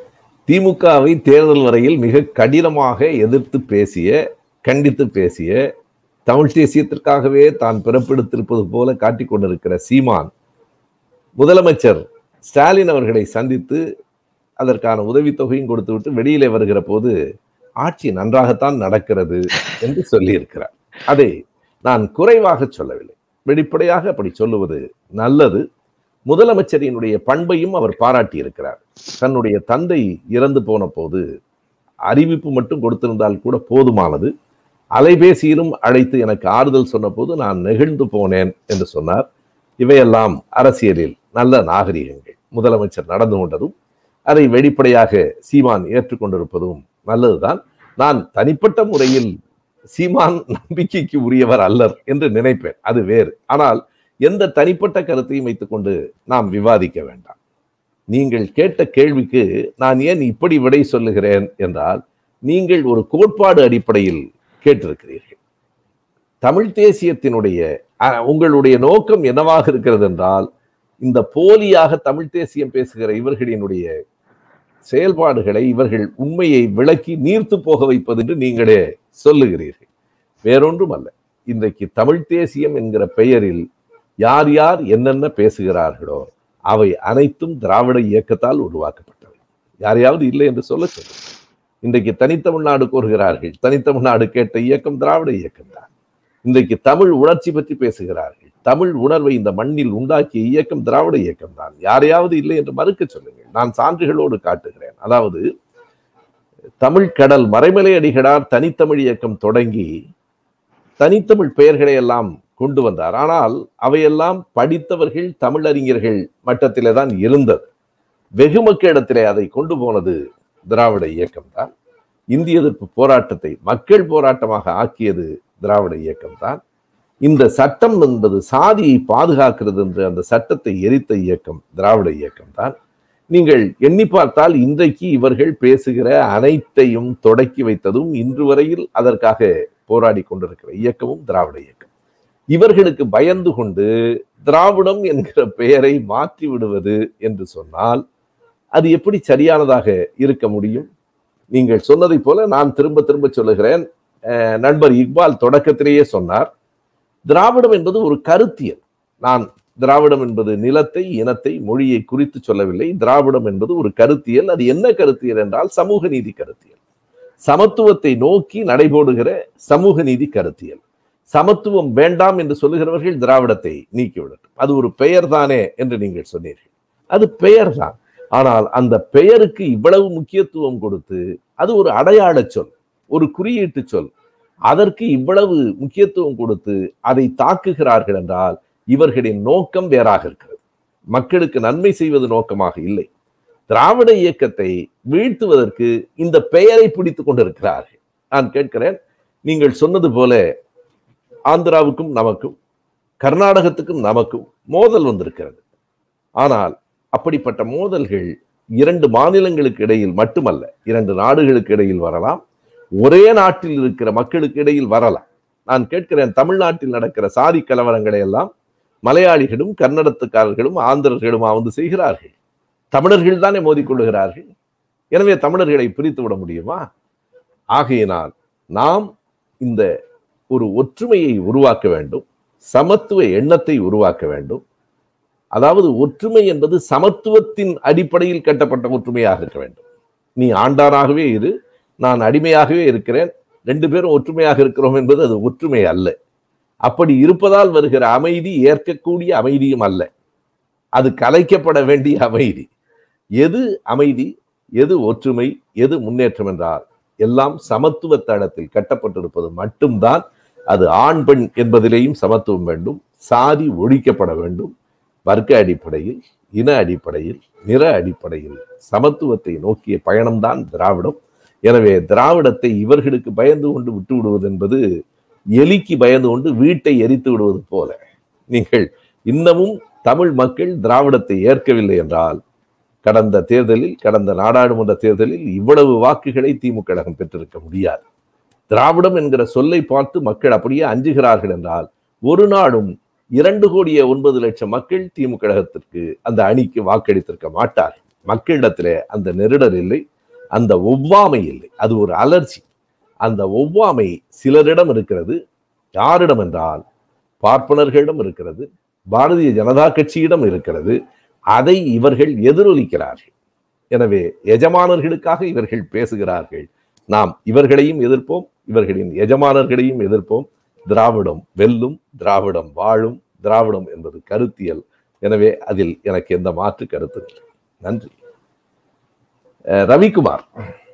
திமுகவை தேர்தல் வரையில் மிக கடினமாக எதிர்த்து பேசிய கண்டித்து பேசிய தமிழ் தேசியத்திற்காகவே தான் பிறப்பெடுத்திருப்பது போல காட்டிக் கொண்டிருக்கிற சீமான் முதலமைச்சர் ஸ்டாலின் அவர்களை சந்தித்து அதற்கான உதவித்தொகையும் கொடுத்துவிட்டு வெளியிலே வருகிற போது ஆட்சி நன்றாகத்தான் நடக்கிறது என்று சொல்லியிருக்கிறார் அதை நான் குறைவாக சொல்லவில்லை வெளிப்படையாக அப்படி சொல்லுவது நல்லது முதலமைச்சரினுடைய பண்பையும் அவர் பாராட்டி இருக்கிறார் தன்னுடைய தந்தை இறந்து போன போது அறிவிப்பு மட்டும் கொடுத்திருந்தால் கூட போதுமானது அலைபேசியிலும் அழைத்து எனக்கு ஆறுதல் சொன்னபோது நான் நெகிழ்ந்து போனேன் என்று சொன்னார் இவையெல்லாம் அரசியலில் நல்ல நாகரிகங்கள் முதலமைச்சர் நடந்து கொண்டதும் அதை வெளிப்படையாக சீமான் ஏற்றுக்கொண்டிருப்பதும் நல்லதுதான் நான் தனிப்பட்ட முறையில் சீமான் நம்பிக்கைக்கு உரியவர் அல்லர் என்று நினைப்பேன் அது வேறு ஆனால் எந்த தனிப்பட்ட கருத்தையும் வைத்துக்கொண்டு நாம் விவாதிக்க வேண்டாம் நீங்கள் கேட்ட கேள்விக்கு நான் ஏன் இப்படி விடை சொல்லுகிறேன் என்றால் நீங்கள் ஒரு கோட்பாடு அடிப்படையில் கேட்டிருக்கிறீர்கள் தமிழ் தேசியத்தினுடைய அஹ், உங்களுடைய நோக்கம் என்னவாக இருக்கிறது என்றால் இந்த போலியாக தமிழ் தேசியம் பேசுகிற இவர்களினுடைய செயல்பாடுகளை இவர்கள் உண்மையை விளக்கி நீர்த்து போக வைப்பது என்று நீங்களே சொல்லுகிறீர்கள் வேறொன்றும் அல்ல இன்றைக்கு தமிழ் தேசியம் என்கிற பெயரில் யார் யார் என்னென்ன பேசுகிறார்களோ அவை அனைத்தும் திராவிட இயக்கத்தால் உருவாக்கப்பட்டவை யாரையாவது இல்லை என்று சொல்ல சொல்லுங்க இன்றைக்கு தனித்தமிழ்நாடு கோருகிறார்கள் தனித்தமிழ்நாடு கேட்ட இயக்கம் திராவிட இயக்கம் தான் இன்றைக்கு தமிழ் உணர்ச்சி பற்றி பேசுகிறார்கள் தமிழ் உணர்வை இந்த மண்ணில் உண்டாக்கிய இயக்கம் திராவிட இயக்கம் தான் யாரையாவது இல்லை என்று மறுக்க சொல்லுங்கள் நான் சான்றுகளோடு காட்டுகிறேன் அதாவது தமிழ் கடல் மறைமலை அடிகளார் தனித்தமிழ் இயக்கம் தொடங்கி தனித்தமிழ் பெயர்களை எல்லாம் கொண்டு வந்தார் ஆனால் அவையெல்லாம் படித்தவர்கள் தமிழறிஞர்கள் மட்டத்திலே தான் இருந்தது வெகு மக்களிடத்திலே அதை கொண்டு போனது திராவிட இயக்கம்தான் இந்திய எதிர்ப்பு போராட்டத்தை மக்கள் போராட்டமாக ஆக்கியது திராவிட இயக்கம்தான் இந்த சட்டம் என்பது சாதியை பாதுகாக்கிறது என்று அந்த சட்டத்தை எரித்த இயக்கம் திராவிட இயக்கம்தான் நீங்கள் எண்ணி பார்த்தால் இன்றைக்கு இவர்கள் பேசுகிற அனைத்தையும் தொடக்கி வைத்ததும் இன்று வரையில் அதற்காக போராடி கொண்டிருக்கிற இயக்கமும் திராவிட இயக்கம் இவர்களுக்கு பயந்து கொண்டு திராவிடம் என்கிற பெயரை மாற்றி விடுவது என்று சொன்னால் அது எப்படி சரியானதாக இருக்க முடியும் நீங்கள் சொன்னதை போல நான் திரும்ப திரும்ப சொல்லுகிறேன் அஹ், நண்பர் இக்பால் தொடக்கத்திலேயே சொன்னார் திராவிடம் என்பது ஒரு கருத்தியல் நான் திராவிடம் என்பது நிலத்தை இனத்தை மொழியை குறித்து சொல்லவில்லை திராவிடம் என்பது ஒரு கருத்தியல் அது என்ன கருத்தியல் என்றால் சமூக நீதி கருத்தியல் சமத்துவத்தை நோக்கி நடைபோடுகிற சமூக நீதி கருத்தியல் சமத்துவம் வேண்டாம் என்று சொல்லுகிறவர்கள் திராவிடத்தை நீக்கிவிடட்டும் அது ஒரு பெயர் தானே என்று நீங்கள் சொன்னீர்கள் அது பெயர் தான் ஆனால் அந்த பெயருக்கு இவ்வளவு முக்கியத்துவம் கொடுத்து அது ஒரு அடையாள சொல் ஒரு குறியீட்டு சொல் அதற்கு இவ்வளவு முக்கியத்துவம் கொடுத்து அதை தாக்குகிறார்கள் என்றால் இவர்களின் நோக்கம் வேறாக இருக்கிறது மக்களுக்கு நன்மை செய்வது நோக்கமாக இல்லை திராவிட இயக்கத்தை வீழ்த்துவதற்கு இந்த பெயரை பிடித்துக் கொண்டிருக்கிறார்கள் நான் கேட்கிறேன் நீங்கள் சொன்னது போல ஆந்திராவுக்கும் நமக்கும் கர்நாடகத்துக்கும் நமக்கும் மோதல் வந்திருக்கிறது ஆனால் அப்படிப்பட்ட மோதல்கள் இரண்டு மாநிலங்களுக்கு இடையில் மட்டுமல்ல இரண்டு நாடுகளுக்கு இடையில் வரலாம் ஒரே நாட்டில் இருக்கிற மக்களுக்கு இடையில் வரலாம் நான் கேட்கிறேன் தமிழ்நாட்டில் நடக்கிற சாதி கலவரங்களை எல்லாம் மலையாளிகளும் கன்னடத்துக்காரர்களும் ஆந்திரர்களுமா வந்து செய்கிறார்கள் தமிழர்கள் தானே மோதிக்கொள்ளுகிறார்கள் எனவே தமிழர்களை பிரித்து விட முடியுமா ஆகையினால் நாம் இந்த ஒரு ஒற்றுமையை உருவாக்க வேண்டும் சமத்துவ எண்ணத்தை உருவாக்க வேண்டும் அதாவது ஒற்றுமை என்பது சமத்துவத்தின் அடிப்படையில் கட்டப்பட்ட ஒற்றுமையாக இருக்க வேண்டும் நீ ஆண்டானாகவே இரு நான் அடிமையாகவே இருக்கிறேன் ரெண்டு பேரும் ஒற்றுமையாக இருக்கிறோம் என்பது அது ஒற்றுமை அல்ல அப்படி இருப்பதால் வருகிற அமைதி ஏற்கக்கூடிய அமைதியும் அல்ல அது கலைக்கப்பட வேண்டிய அமைதி எது அமைதி எது ஒற்றுமை எது முன்னேற்றம் என்றால் எல்லாம் சமத்துவ தளத்தில் கட்டப்பட்டிருப்பது மட்டும்தான் அது ஆண் பெண் என்பதிலேயும் சமத்துவம் வேண்டும் சாதி ஒழிக்கப்பட வேண்டும் வர்க்க அடிப்படையில் இன அடிப்படையில் நிற அடிப்படையில் சமத்துவத்தை நோக்கிய பயணம்தான் திராவிடம் எனவே திராவிடத்தை இவர்களுக்கு பயந்து கொண்டு விட்டு விடுவது என்பது எலிக்கு பயந்து கொண்டு வீட்டை எரித்து விடுவது போல நீங்கள் இன்னமும் தமிழ் மக்கள் திராவிடத்தை ஏற்கவில்லை என்றால் கடந்த தேர்தலில் கடந்த நாடாளுமன்ற தேர்தலில் இவ்வளவு வாக்குகளை திமுக கழகம் பெற்றிருக்க முடியாது திராவிடம் என்கிற சொல்லை பார்த்து மக்கள் அப்படியே அஞ்சுகிறார்கள் என்றால் ஒரு நாளும் இரண்டு கோடியே ஒன்பது லட்சம் மக்கள் திமுக கழகத்திற்கு அந்த அணிக்கு வாக்களித்திருக்க மாட்டார் மக்களிடத்திலே அந்த நெருடல் இல்லை அந்த ஒவ்வாமை இல்லை அது ஒரு அலர்ஜி அந்த ஒவ்வாமை சிலரிடம் இருக்கிறது யாரிடம் என்றால் பார்ப்பனர்களிடம் இருக்கிறது பாரதிய ஜனதா கட்சியிடம் இருக்கிறது அதை இவர்கள் எதிரொலிக்கிறார்கள் எனவே எஜமானர்களுக்காக இவர்கள் பேசுகிறார்கள் நாம் இவர்களையும் எதிர்ப்போம் இவர்களின் எஜமானர்களையும் எதிர்ப்போம் திராவிடம் வெல்லும் திராவிடம் வாழும் திராவிடம் என்பது கருத்தியல் எனவே அதில் எனக்கு எந்த மாற்று கருத்து இல்லை நன்றி அஹ் ரவிக்குமார்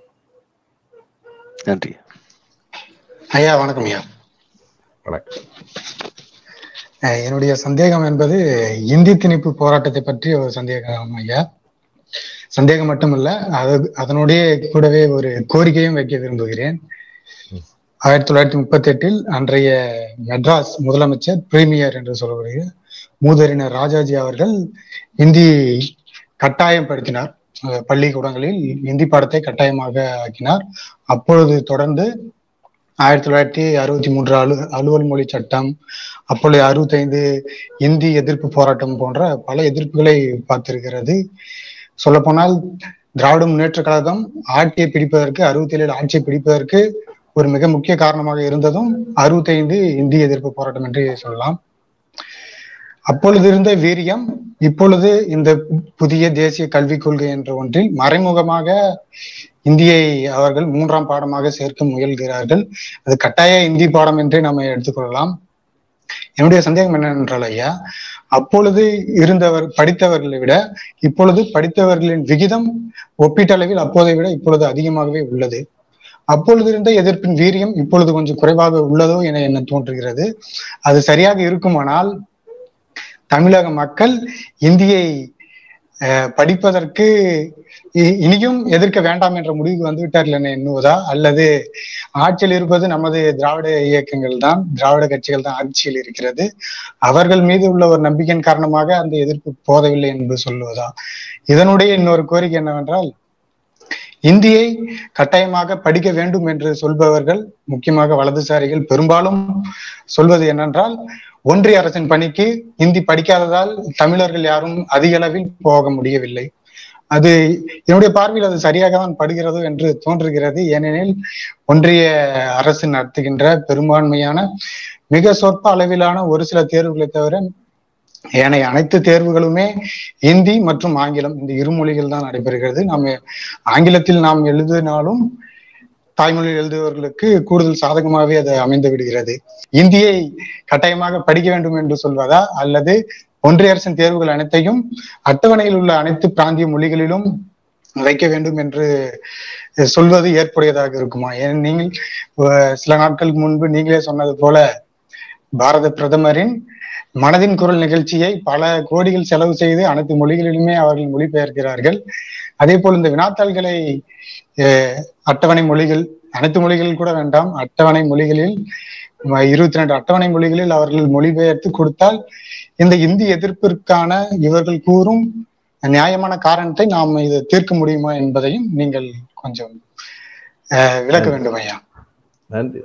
நன்றி ஐயா வணக்கம் ஐயா வணக்கம் அஹ் என்னுடைய சந்தேகம் என்பது இந்தி திணிப்பு போராட்டத்தை பற்றி ஒரு சந்தேகம் ஐயா சந்தேகம் மட்டுமல்ல அது அதனுடைய கூடவே ஒரு கோரிக்கையும் வைக்க விரும்புகிறேன் ஆயிரத்தி தொள்ளாயிரத்தி முப்பத்தி எட்டில் அன்றைய மெட்ராஸ் முதலமைச்சர் பிரீமியர் என்று சொல்லப்படுகிற மூதறிஞர் ராஜாஜி அவர்கள் இந்தி கட்டாயப்படுத்தினார் அஹ் பள்ளிக்கூடங்களில் இந்தி பாடத்தை கட்டாயமாக ஆக்கினார் அப்பொழுது தொடர்ந்து ஆயிரத்தி தொள்ளாயிரத்தி அறுபத்தி மூன்று அலு அலுவல் மொழி சட்டம் அப்பொழுது அறுபத்தைந்து இந்தி எதிர்ப்பு போராட்டம் போன்ற பல எதிர்ப்புகளை பார்த்திருக்கிறது சொல்லப்போனால் திராவிட முன்னேற்ற கழகம் ஆட்சியை பிடிப்பதற்கு அறுபத்தி ஏழில் ஆட்சியை பிடிப்பதற்கு ஒரு மிக முக்கிய காரணமாக இருந்ததும் அறுபத்தைந்து இந்தி எதிர்ப்பு போராட்டம் என்று சொல்லலாம் அப்பொழுது இருந்த வீரியம் இப்பொழுது இந்த புதிய தேசிய கல்விக் கொள்கை என்ற ஒன்றில் மறைமுகமாக இந்தியை அவர்கள் மூன்றாம் பாடமாக சேர்க்க முயல்கிறார்கள் அது கட்டாய இந்தி பாடம் என்றே நம்ம எடுத்துக்கொள்ளலாம் என்னுடைய சந்தேகம் என்னவென்றால் ஐயா அப்பொழுது இருந்தவர் படித்தவர்களை விட இப்பொழுது படித்தவர்களின் விகிதம் ஒப்பீட்டளவில் அப்போதை விட இப்பொழுது அதிகமாகவே உள்ளது அப்பொழுது இருந்த எதிர்ப்பின் வீரியம் இப்பொழுது கொஞ்சம் குறைவாக உள்ளதோ என என்ன தோன்றுகிறது அது சரியாக இருக்குமானால் தமிழக மக்கள் இந்தியை அஹ், படிப்பதற்கு இ- இனியும் எதிர்க்க வேண்டாம் என்ற முடிவுக்கு வந்து விட்டார்கள் என எண்ணுவதா அல்லது ஆட்சியில் இருப்பது நமது திராவிட இயக்கங்கள் தான் திராவிட கட்சிகள் தான் ஆட்சியில் இருக்கிறது அவர்கள் மீது உள்ள ஒரு நம்பிக்கையின் காரணமாக அந்த எதிர்ப்பு போதவில்லை என்று சொல்லுவதா இதனுடைய இன்னொரு கோரிக்கை என்னவென்றால் இந்தியை கட்டாயமாக படிக்க வேண்டும் என்று சொல்பவர்கள் முக்கியமாக வலதுசாரிகள் பெரும்பாலும் சொல்வது என்னென்றால் ஒன்றிய அரசின் பணிக்கு இந்தி படிக்காததால் தமிழர்கள் யாரும் அதிக அளவில் போக முடியவில்லை அது என்னுடைய பார்வையில் அது சரியாக தான் படுகிறதோ என்று தோன்றுகிறது ஏனெனில் ஒன்றிய அரசு நடத்துகின்ற பெரும்பான்மையான மிக சொற்ப அளவிலான ஒரு சில தேர்வுகளை தவிர ஏனைய அனைத்து தேர்வுகளுமே இந்தி மற்றும் ஆங்கிலம் இந்த இரு மொழிகள் தான் நடைபெறுகிறது நாம் ஆங்கிலத்தில் நாம் எழுதினாலும் தாய்மொழியில் எழுதுபவர்களுக்கு கூடுதல் சாதகமாகவே அது அமைந்து விடுகிறது இந்தியை கட்டாயமாக படிக்க வேண்டும் என்று சொல்வதா அல்லது ஒன்றிய அரசின் தேர்வுகள் அனைத்தையும் அட்டவணையில் உள்ள அனைத்து பிராந்திய மொழிகளிலும் வைக்க வேண்டும் என்று சொல்வது ஏற்புடையதாக இருக்குமா ஏன் நீங்கள் அஹ், சில நாட்களுக்கு முன்பு நீங்களே சொன்னது போல பாரத பிரதமரின் மனதின் குரல் நிகழ்ச்சியை பல கோடிகள் செலவு செய்து அனைத்து மொழிகளிலுமே அவர்கள் மொழிபெயர்க்கிறார்கள் அதே போல் இந்த வினாத்தாள்களை அஹ், அட்டவணை மொழிகள் அனைத்து மொழிகள் கூட வேண்டாம் அட்டவணை மொழிகளில் இருபத்தி ரெண்டு அட்டவணை மொழிகளில் அவர்கள் மொழிபெயர்த்து கொடுத்தால் இந்த இந்தி எதிர்ப்பிற்கான இவர்கள் கூறும் நியாயமான காரணத்தை நாம் இதை தீர்க்க முடியுமா என்பதையும் நீங்கள் கொஞ்சம் அஹ், விளக்க வேண்டும் ஐயா நன்றி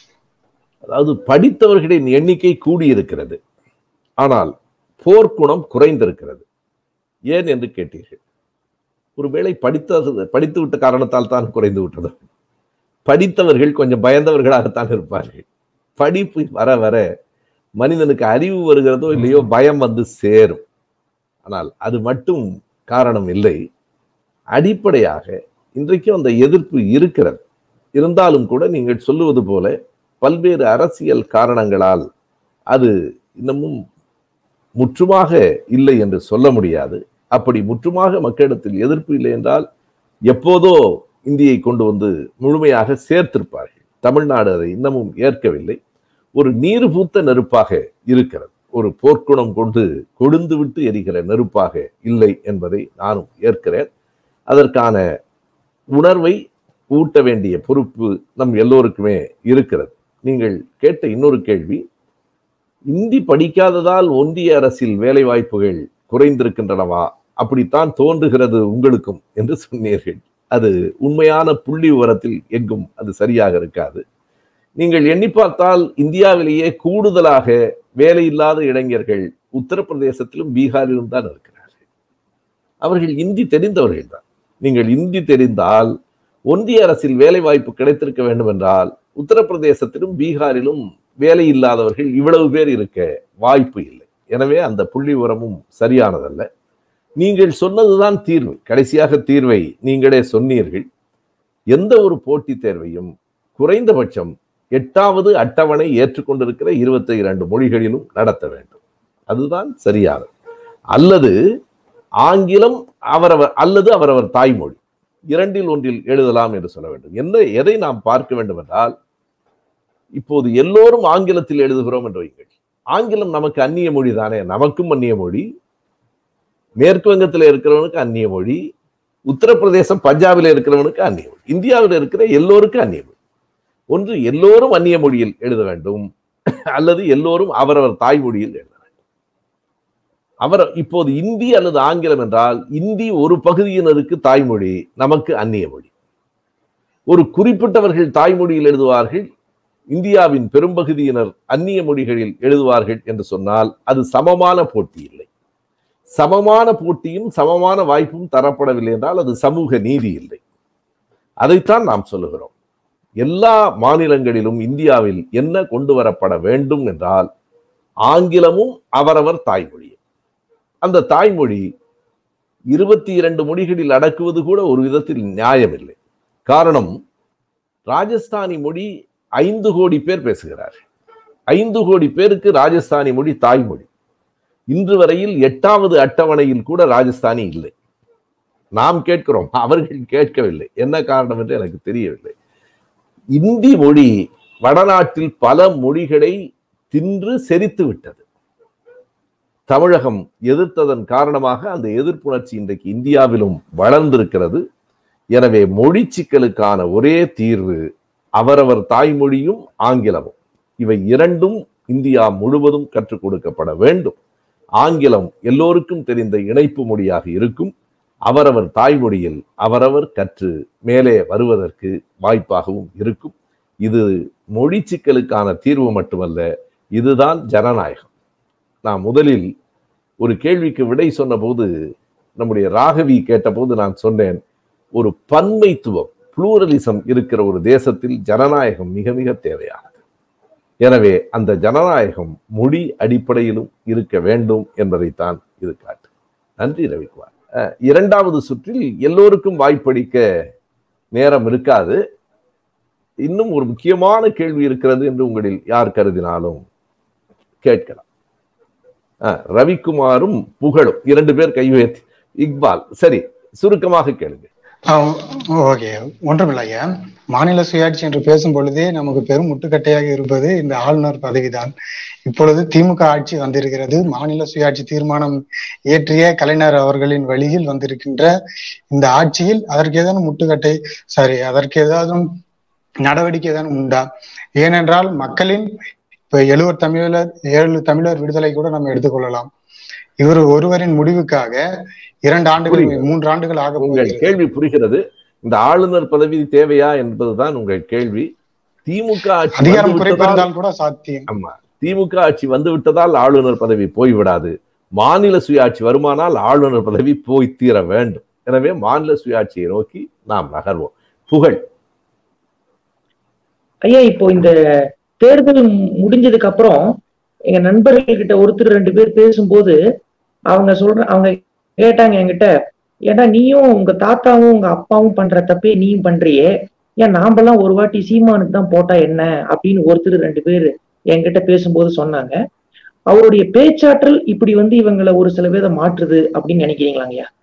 அதாவது படித்தவர்களின் எண்ணிக்கை கூடியிருக்கிறது ஆனால் போர்க்குணம் குறைந்திருக்கிறது ஏன் என்று கேட்டீர்கள் ஒருவேளை படித்தது படித்து விட்ட காரணத்தால் தான் குறைந்து விட்டது படித்தவர்கள் கொஞ்சம் பயந்தவர்களாகத்தான் இருப்பார்கள் படிப்பு வர வர மனிதனுக்கு அறிவு வருகிறதோ இல்லையோ பயம் வந்து சேரும் ஆனால் அது மட்டும் காரணம் இல்லை அடிப்படையாக இன்றைக்கும் அந்த எதிர்ப்பு இருக்கிறது இருந்தாலும் கூட நீங்கள் சொல்லுவது போல பல்வேறு அரசியல் காரணங்களால் அது இன்னமும் முற்றுமாக இல்லை என்று சொல்ல முடியாது அப்படி முற்றுமாக மக்களிடத்தில் எதிர்ப்பு இல்லை என்றால் எப்போதோ இந்தியை கொண்டு வந்து முழுமையாக சேர்த்திருப்பார்கள் தமிழ்நாடு அதை இன்னமும் ஏற்கவில்லை ஒரு நீர் பூத்த நெருப்பாக இருக்கிறது ஒரு போர்க்குணம் கொண்டு கொழுந்து விட்டு எரிகிற நெருப்பாக இல்லை என்பதை நானும் ஏற்கிறேன் அதற்கான உணர்வை ஊட்ட வேண்டிய பொறுப்பு நம் எல்லோருக்குமே இருக்கிறது நீங்கள் கேட்ட இன்னொரு கேள்வி இந்தி படிக்காததால் ஒன்றிய அரசில் வேலை வாய்ப்புகள் குறைந்திருக்கின்றனவா அப்படித்தான் தோன்றுகிறது உங்களுக்கும் என்று சொன்னீர்கள் அது உண்மையான புள்ளி விவரத்தில் எங்கும் அது சரியாக இருக்காது நீங்கள் எண்ணி பார்த்தால் இந்தியாவிலேயே கூடுதலாக வேலையில்லாத இளைஞர்கள் உத்தரப்பிரதேசத்திலும் பீகாரிலும் தான் இருக்கிறார்கள் அவர்கள் இந்தி தெரிந்தவர்கள் தான் நீங்கள் இந்தி தெரிந்தால் ஒன்றிய அரசில் வேலை வாய்ப்பு கிடைத்திருக்க வேண்டும் என்றால் உத்தரப்பிரதேசத்திலும் பீகாரிலும் வேலை இல்லாதவர்கள் இவ்வளவு பேர் இருக்க வாய்ப்பு இல்லை எனவே அந்த புள்ளி உரமும் சரியானதல்ல நீங்கள் சொன்னதுதான் தீர்வு கடைசியாக தீர்வை நீங்களே சொன்னீர்கள் எந்த ஒரு போட்டித் தேர்வையும் குறைந்தபட்சம் எட்டாவது அட்டவணை ஏற்றுக்கொண்டிருக்கிற இருபத்தி இரண்டு மொழிகளிலும் நடத்த வேண்டும் அதுதான் சரியானது அல்லது ஆங்கிலம் அவரவர் அல்லது அவரவர் தாய்மொழி இரண்டில் ஒன்றில் எழுதலாம் என்று சொல்ல வேண்டும் என்ன எதை நாம் பார்க்க வேண்டும் என்றால் இப்போது எல்லோரும் ஆங்கிலத்தில் எழுதுகிறோம் என்று வைங்கள் ஆங்கிலம் நமக்கு அந்நிய மொழி தானே நமக்கும் அந்நிய மொழி மேற்கு வங்கத்தில் இருக்கிறவனுக்கு அந்நிய மொழி உத்தரப்பிரதேசம் பஞ்சாபில் இருக்கிறவனுக்கு அந்நிய மொழி இந்தியாவில் இருக்கிற எல்லோருக்கும் அந்நிய மொழி ஒன்று எல்லோரும் அந்நிய மொழியில் எழுத வேண்டும் அல்லது எல்லோரும் அவரவர் தாய்மொழியில் எழுத வேண்டும் அவர் இப்போது இந்தி அல்லது ஆங்கிலம் என்றால் இந்தி ஒரு பகுதியினருக்கு தாய்மொழி நமக்கு அந்நிய மொழி ஒரு குறிப்பிட்டவர்கள் தாய்மொழியில் எழுதுவார்கள் இந்தியாவின் பெரும்பகுதியினர் அந்நிய மொழிகளில் எழுதுவார்கள் என்று சொன்னால் அது சமமான போட்டி இல்லை சமமான போட்டியும் சமமான வாய்ப்பும் தரப்படவில்லை என்றால் அது சமூக நீதி இல்லை அதைத்தான் நாம் சொல்லுகிறோம் எல்லா மாநிலங்களிலும் இந்தியாவில் என்ன கொண்டு வரப்பட வேண்டும் என்றால் ஆங்கிலமும் அவரவர் தாய்மொழி அந்த தாய்மொழி இருபத்தி இரண்டு மொழிகளில் அடக்குவது கூட ஒரு விதத்தில் நியாயமில்லை காரணம் ராஜஸ்தானி மொழி ஐந்து கோடி பேர் பேசுகிறார் ஐந்து கோடி பேருக்கு ராஜஸ்தானி மொழி தாய்மொழி இன்று வரையில் எட்டாவது அட்டவணையில் கூட ராஜஸ்தானி இல்லை நாம் கேட்கிறோம் அவர்கள் கேட்கவில்லை என்ன காரணம் என்று எனக்கு தெரியவில்லை இந்தி மொழி வடநாட்டில் பல மொழிகளை தின்று செரித்து விட்டது தமிழகம் எதிர்த்ததன் காரணமாக அந்த எதிர்ப்புணர்ச்சி இன்றைக்கு இந்தியாவிலும் வளர்ந்திருக்கிறது எனவே மொழி சிக்கலுக்கான ஒரே தீர்வு அவரவர் தாய்மொழியும் ஆங்கிலமும் இவை இரண்டும் இந்தியா முழுவதும் கற்றுக் கொடுக்கப்பட வேண்டும் ஆங்கிலம் எல்லோருக்கும் தெரிந்த இணைப்பு மொழியாக இருக்கும் அவரவர் தாய்மொழியில் அவரவர் கற்று மேலே வருவதற்கு வாய்ப்பாகவும் இருக்கும் இது மொழி சிக்கலுக்கான தீர்வு மட்டுமல்ல இதுதான் ஜனநாயகம் நான் முதலில் ஒரு கேள்விக்கு விடை சொன்னபோது நம்முடைய ராகவி கேட்டபோது நான் சொன்னேன் ஒரு பன்மைத்துவம் புளூரலிசம் இருக்கிற ஒரு தேசத்தில் ஜனநாயகம் மிக மிக தேவையானது எனவே அந்த ஜனநாயகம் மொழி அடிப்படையிலும் இருக்க வேண்டும் என்பதைத்தான் இது காட்டு நன்றி ரவிக்குமார் அஹ், இரண்டாவது சுற்றில் எல்லோருக்கும் வாய்ப்பளிக்க நேரம் இருக்காது இன்னும் ஒரு முக்கியமான கேள்வி இருக்கிறது என்று உங்களில் யார் கருதினாலும் கேட்கலாம் அஹ், ரவிக்குமாரும் புகழும் இரண்டு பேர் கை உயர்த்தி இக்பால் சரி சுருக்கமாக கேளுங்க ஓகே ஒன்றுமில்லை ஐயா மாநில சுயாட்சி என்று பேசும் பொழுதே நமக்கு பெரும் முட்டுக்கட்டையாக இருப்பது இந்த ஆளுநர் பதவிதான் இப்பொழுது திமுக ஆட்சி வந்திருக்கிறது மாநில சுயாட்சி தீர்மானம் இயற்றிய கலைஞர் அவர்களின் வழியில் வந்திருக்கின்ற இந்த ஆட்சியில் அதற்கு ஏதேனும் முட்டுக்கட்டை சாரி அதற்கு ஏதாவது நடவடிக்கை ஏதேனும் உண்டா ஏனென்றால் மக்களின் இப்ப எழுவர் தமிழர் ஏழு தமிழர் விடுதலை கூட நம்ம எடுத்துக்கொள்ளலாம் இவர் ஒருவரின் முடிவுக்காக இரண்டு ஆண்டுகள் புரியுது. மூன்று ஆண்டுகள் ஆக உங்கள் போகிறது கேள்வி புரிகிறது இந்த ஆளுநர் பதவி தேவையா என்பதுதான் உங்கள் கேள்வி திமுக ஆட்சி அதிகாரம் வந்து விட்டதால் குறைப்பிருந்தால் கூட சாத்தியம் ஆமா திமுக ஆட்சி வந்து விட்டதால் ஆளுநர் பதவி போய்விடாது மாநில சுயாட்சி வருமானால் ஆளுநர் பதவி போய் தீர வேண்டும் எனவே மாநில சுயாட்சியை நோக்கி நாம் நகர்வோம் புகழ் ஐயா இப்போ இந்த தேர்தல் முடிஞ்சதுக்கு அப்புறம் எங்க நண்பர்கள் கிட்ட ஒருத்தர் ரெண்டு பேர் பேசும்போது அவங்க சொல்ற அவங்க கேட்டாங்க என்கிட்ட ஏன்னா நீயும் உங்க தாத்தாவும் உங்க அப்பாவும் பண்ற தப்பே நீயும் பண்றியே ஏன் நாமெல்லாம் ஒரு வாட்டி சீமானுக்கு தான் போட்டா என்ன அப்படின்னு ஒருத்தர் ரெண்டு பேர் என்கிட்ட பேசும்போது சொன்னாங்க அவருடைய பேச்சாற்றல் இப்படி வந்து இவங்களை ஒரு சில பேரை மாற்றுது அப்படின்னு நினைக்கிறீங்களாங்க ஐயா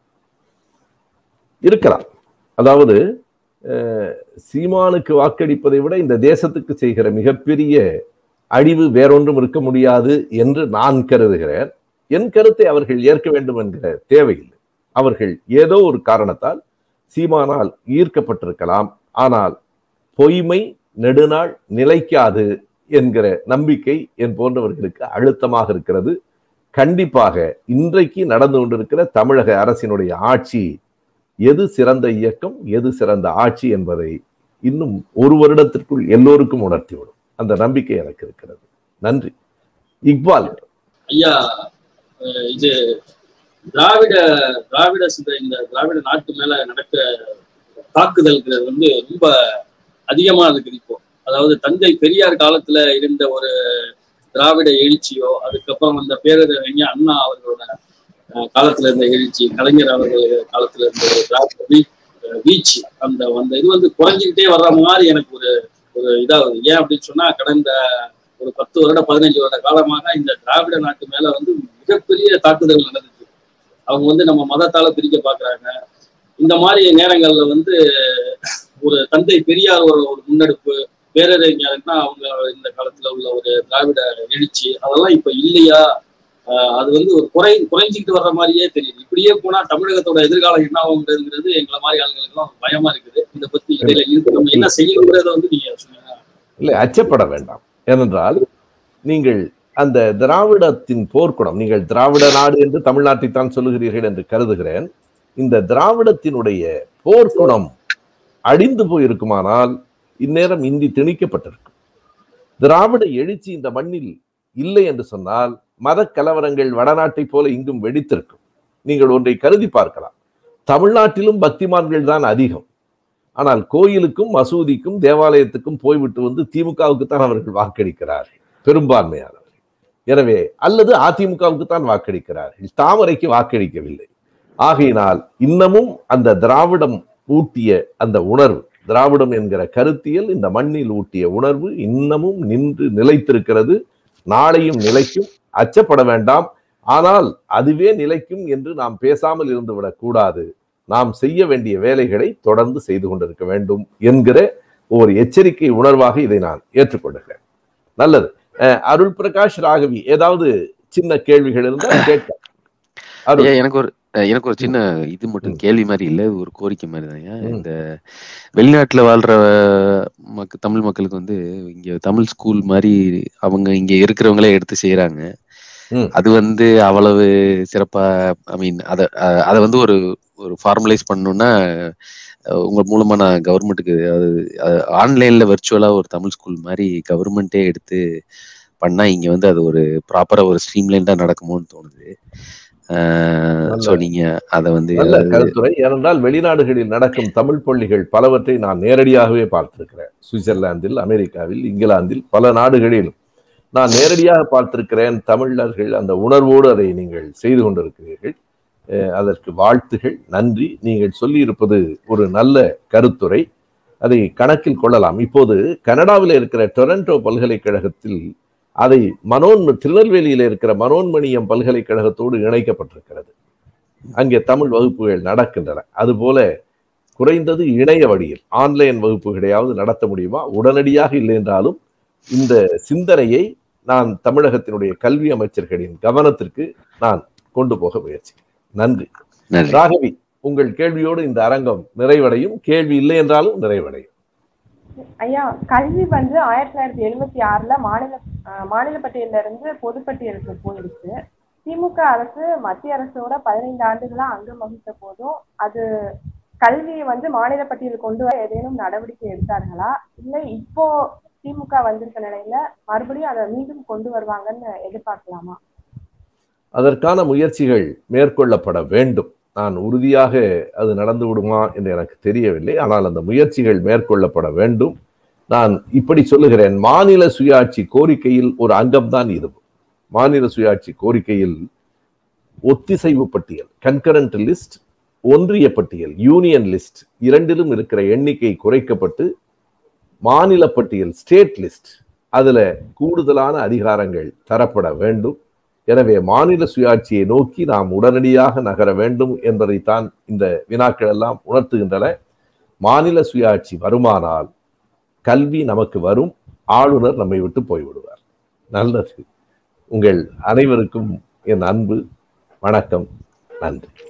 இருக்கலாம் அதாவது அஹ், சீமானுக்கு வாக்களிப்பதை விட இந்த தேசத்துக்கு செய்கிற மிகப்பெரிய அழிவு வேறொன்றும் இருக்க முடியாது என்று நான் கருதுகிறேன் என் கருத்தை அவர்கள் ஏற்க வேண்டும் என்கிற தேவையில்லை அவர்கள் ஏதோ ஒரு காரணத்தால் சீமானால் ஈர்க்கப்பட்டிருக்கலாம் ஆனால் பொய்மை நெடுநாள் நிலைக்காது என்கிற நம்பிக்கை என் போன்றவர்களுக்கு அழுத்தமாக இருக்கிறது கண்டிப்பாக இன்றைக்கு நடந்து கொண்டிருக்கிற தமிழக அரசினுடைய ஆட்சி எது சிறந்த இயக்கம் எது சிறந்த ஆட்சி என்பதை இன்னும் ஒரு வருடத்திற்குள் எல்லோருக்கும் உணர்த்திவிடும் அந்த நம்பிக்கை எனக்கு இருக்கிறது நன்றி இக்பால் ஐயா அஹ் இது திராவிட திராவிட சிந்த இந்த திராவிட நாட்டு மேல நடக்கிற தாக்குதல்ங்கிறது வந்து ரொம்ப அதிகமா இருக்குது இப்போ அதாவது தந்தை பெரியார் காலத்துல இருந்த ஒரு திராவிட எழுச்சியோ அதுக்கப்புறம் அந்த பேரறிஞர் அண்ணா அவர்களோட அஹ், காலத்துல இருந்த எழுச்சி கலைஞர் அவர்கள் காலத்துல இருந்த ஒரு திராவிட வீ- அஹ், வீழ்ச்சி அந்த அந்த இது வந்து குறைஞ்சிக்கிட்டே வர்ற மாதிரி எனக்கு ஒரு ஒரு இதாகுது ஏன் அப்படின்னு சொன்னா கடந்த ஒரு பத்து வருட பதினஞ்சு வருட காலமாக இந்த திராவிட நாட்டு மேல வந்து மிகப்பெரிய தாக்குதல் நடந்துச்சு அவங்க வந்து நம்ம மதத்தால பிரிக்க பாக்குறாங்க இந்த மாதிரி நேரங்கள்ல வந்து ஒரு தந்தை பெரியார் ஒரு ஒரு முன்னெடுப்பு பேரறிஞர்னா அவங்க இந்த காலத்துல உள்ள ஒரு திராவிட எழுச்சி அதெல்லாம் இப்ப இல்லையா ஆஹ் அது வந்து ஒரு குறை குறைஞ்சிக்கிட்டு வர்ற மாதிரியே தெரியுது இப்படியே போனா தமிழகத்தோட எதிர்காலம் என்ன ஆகுங்கிறதுங்கிறது எங்களை மாதிரி ஆளுங்களுக்குலாம் பயமா இருக்குது இதை பத்தி இடையில இருக்கு நம்ம என்ன செய்யணுங்கிறத வந்து நீங்க சொன்னீங்க இல்லை அச்சப்பட வேண்டாம் ஏனென்றால் நீங்கள் அந்த திராவிடத்தின் போர்க்குணம் நீங்கள் திராவிட நாடு என்று தமிழ்நாட்டை தான் சொல்லுகிறீர்கள் என்று கருதுகிறேன் இந்த திராவிடத்தினுடைய போர்க்குணம் அழிந்து போயிருக்குமானால் இந்நேரம் இந்தி திணிக்கப்பட்டிருக்கும் திராவிட எழுச்சி இந்த மண்ணில் இல்லை என்று சொன்னால் மத கலவரங்கள் வடநாட்டை போல இங்கும் வெடித்திருக்கும் நீங்கள் ஒன்றை கருதி பார்க்கலாம் தமிழ்நாட்டிலும் பக்திமான்கள் தான் அதிகம் ஆனால் கோயிலுக்கும் மசூதிக்கும் தேவாலயத்துக்கும் போய்விட்டு வந்து திமுகவுக்கு தான் அவர்கள் வாக்களிக்கிறார்கள் பெரும்பான்மையானவர்கள் எனவே அல்லது அதிமுகவுக்கு தான் வாக்களிக்கிறார்கள் தாமரைக்கு வாக்களிக்கவில்லை ஆகையினால் இன்னமும் அந்த திராவிடம் ஊட்டிய அந்த உணர்வு திராவிடம் என்கிற கருத்தியல் இந்த மண்ணில் ஊட்டிய உணர்வு இன்னமும் நின்று நிலைத்திருக்கிறது நாளையும் நிலைக்கும் அச்சப்பட வேண்டாம் ஆனால் அதுவே நிலைக்கும் என்று நாம் பேசாமல் இருந்துவிடக் கூடாது நாம் செய்ய வேண்டிய வேலைகளை தொடர்ந்து செய்து கொண்டிருக்க வேண்டும் என்கிற ஒரு எச்சரிக்கை உணர்வாக இதை நான் ஏற்றுக்கொள்கிறேன் நல்லது அஹ், அருள் பிரகாஷ் ராகவி ஏதாவது சின்ன கேள்விகள் இருந்தால் கேட்க அருள் ஐயா எனக்கு ஒரு அஹ், எனக்கு ஒரு சின்ன இது மட்டும் ம். கேள்வி மாதிரி இல்ல இது ஒரு கோரிக்கை மாதிரி தான் ம். இந்த வெளிநாட்டுல வாழ்ற மக்க தமிழ் மக்களுக்கு வந்து இங்க தமிழ் ஸ்கூல் மாதிரி அவங்க இங்க இருக்கிறவங்களே எடுத்து செய்யறாங்க ம். அது வந்து அவ்வளவு சிறப்பா ஐ மீன் அத அஹ், அத வந்து ஒரு ஒரு ஃபார்மலைஸ் பண்ணணும்னா அஹ், உங்க மூலமா நான் கவர்மெண்ட்டுக்கு அது ஆன்லைன்ல வெர்ச்சுவலா ஒரு தமிழ் ஸ்கூல் மாதிரி கவர்மெண்ட்டே எடுத்து பண்ணா இங்க வந்து அது ஒரு ப்ராப்பரா ஒரு ஸ்ட்ரீம்லைன்டா நடக்குமோன்னு தோணுது நல்ல- ஸோ நீங்க அத வந்து நல்ல கருத்துரை ஏனென்றால் வெளிநாடுகளில் நடக்கும் தமிழ் பள்ளிகள் பலவற்றை நான் நேரடியாகவே பார்த்திருக்கிறேன் சுவிட்சர்லாந்தில் அமெரிக்காவில் இங்கிலாந்தில் பல நாடுகளில் நான் நேரடியாக பார்த்திருக்கிறேன் தமிழர்கள் அந்த உணர்வோடு அதை நீங்கள் செய்து கொண்டிருக்கிறீர்கள் அஹ் அதற்கு வாழ்த்துகள் நன்றி நீங்கள் சொல்லியிருப்பது ஒரு நல்ல கருத்துரை அதை கணக்கில் கொள்ளலாம் இப்போது கனடாவில் இருக்கிற டொரண்டோ பல்கலைக்கழகத்தில் அதை மனோன் திருநெல்வேலியில் இருக்கிற மனோன்மணியம் பல்கலைக்கழகத்தோடு இணைக்கப்பட்டிருக்கிறது அங்கே தமிழ் வகுப்புகள் நடக்கின்றன அதுபோல குறைந்தது இணைய வழியில் ஆன்லைன் வகுப்புகளையாவது நடத்த முடியுமா உடனடியாக இல்லை என்றாலும் இந்த சிந்தனையை நான் தமிழகத்தினுடைய கல்வி அமைச்சர்களின் கவனத்திற்கு நான் கொண்டு போக முயற்சி நன்றி நன்றி ராகவி உங்கள் கேள்வியோடு இந்த அரங்கம் நிறைவடையும் கேள்வி இல்லை என்றாலும் நிறைவடையும் ஐயா கல்வி வந்து ஆயிரத்தி தொள்ளாயிரத்தி எழுபத்தி ஆறுல மாநில அஹ், மாநில பட்டியல்ல இருந்து பொதுப்பட்டியலுக்கு போயிடுச்சு திமுக அரசு மத்திய அரசோட பதினைந்து ஆண்டுகளா அங்கம் வகித்த போதும் அது கல்வியை வந்து மாநில பட்டியல் கொண்டு வர ஏதேனும் நடவடிக்கை எடுத்தார்களா இல்லை இப்போ திமுக வந்திருக்க நிலையில மறுபடியும் அதை மீண்டும் கொண்டு வருவாங்கன்னு எதிர்பார்க்கலாமா அதற்கான முயற்சிகள் மேற்கொள்ளப்பட வேண்டும் நான் உறுதியாக அது நடந்து விடுமா என்று எனக்கு தெரியவில்லை ஆனால் அந்த முயற்சிகள் மேற்கொள்ளப்பட வேண்டும் நான் இப்படி சொல்லுகிறேன் மாநில சுயாட்சி கோரிக்கையில் ஒரு அங்கம்தான் இது மாநில சுயாட்சி கோரிக்கையில் ஒத்திசைவு பட்டியல் கன்கரண்ட் லிஸ்ட் ஒன்றிய பட்டியல் யூனியன் லிஸ்ட் இரண்டிலும் இருக்கிற எண்ணிக்கை குறைக்கப்பட்டு மாநில பட்டியல் ஸ்டேட் லிஸ்ட் அதுல கூடுதலான அதிகாரங்கள் தரப்பட வேண்டும் எனவே மாநில சுயாட்சியை நோக்கி நாம் உடனடியாக நகர வேண்டும் என்பதைத்தான் இந்த வினாக்கள் எல்லாம் உணர்த்துகின்றன மாநில சுயாட்சி வருமானால் கல்வி நமக்கு வரும் ஆளுநர் நம்மை விட்டு போய்விடுவார் நல்லது உங்கள் அனைவருக்கும் என் அன்பு வணக்கம் நன்றி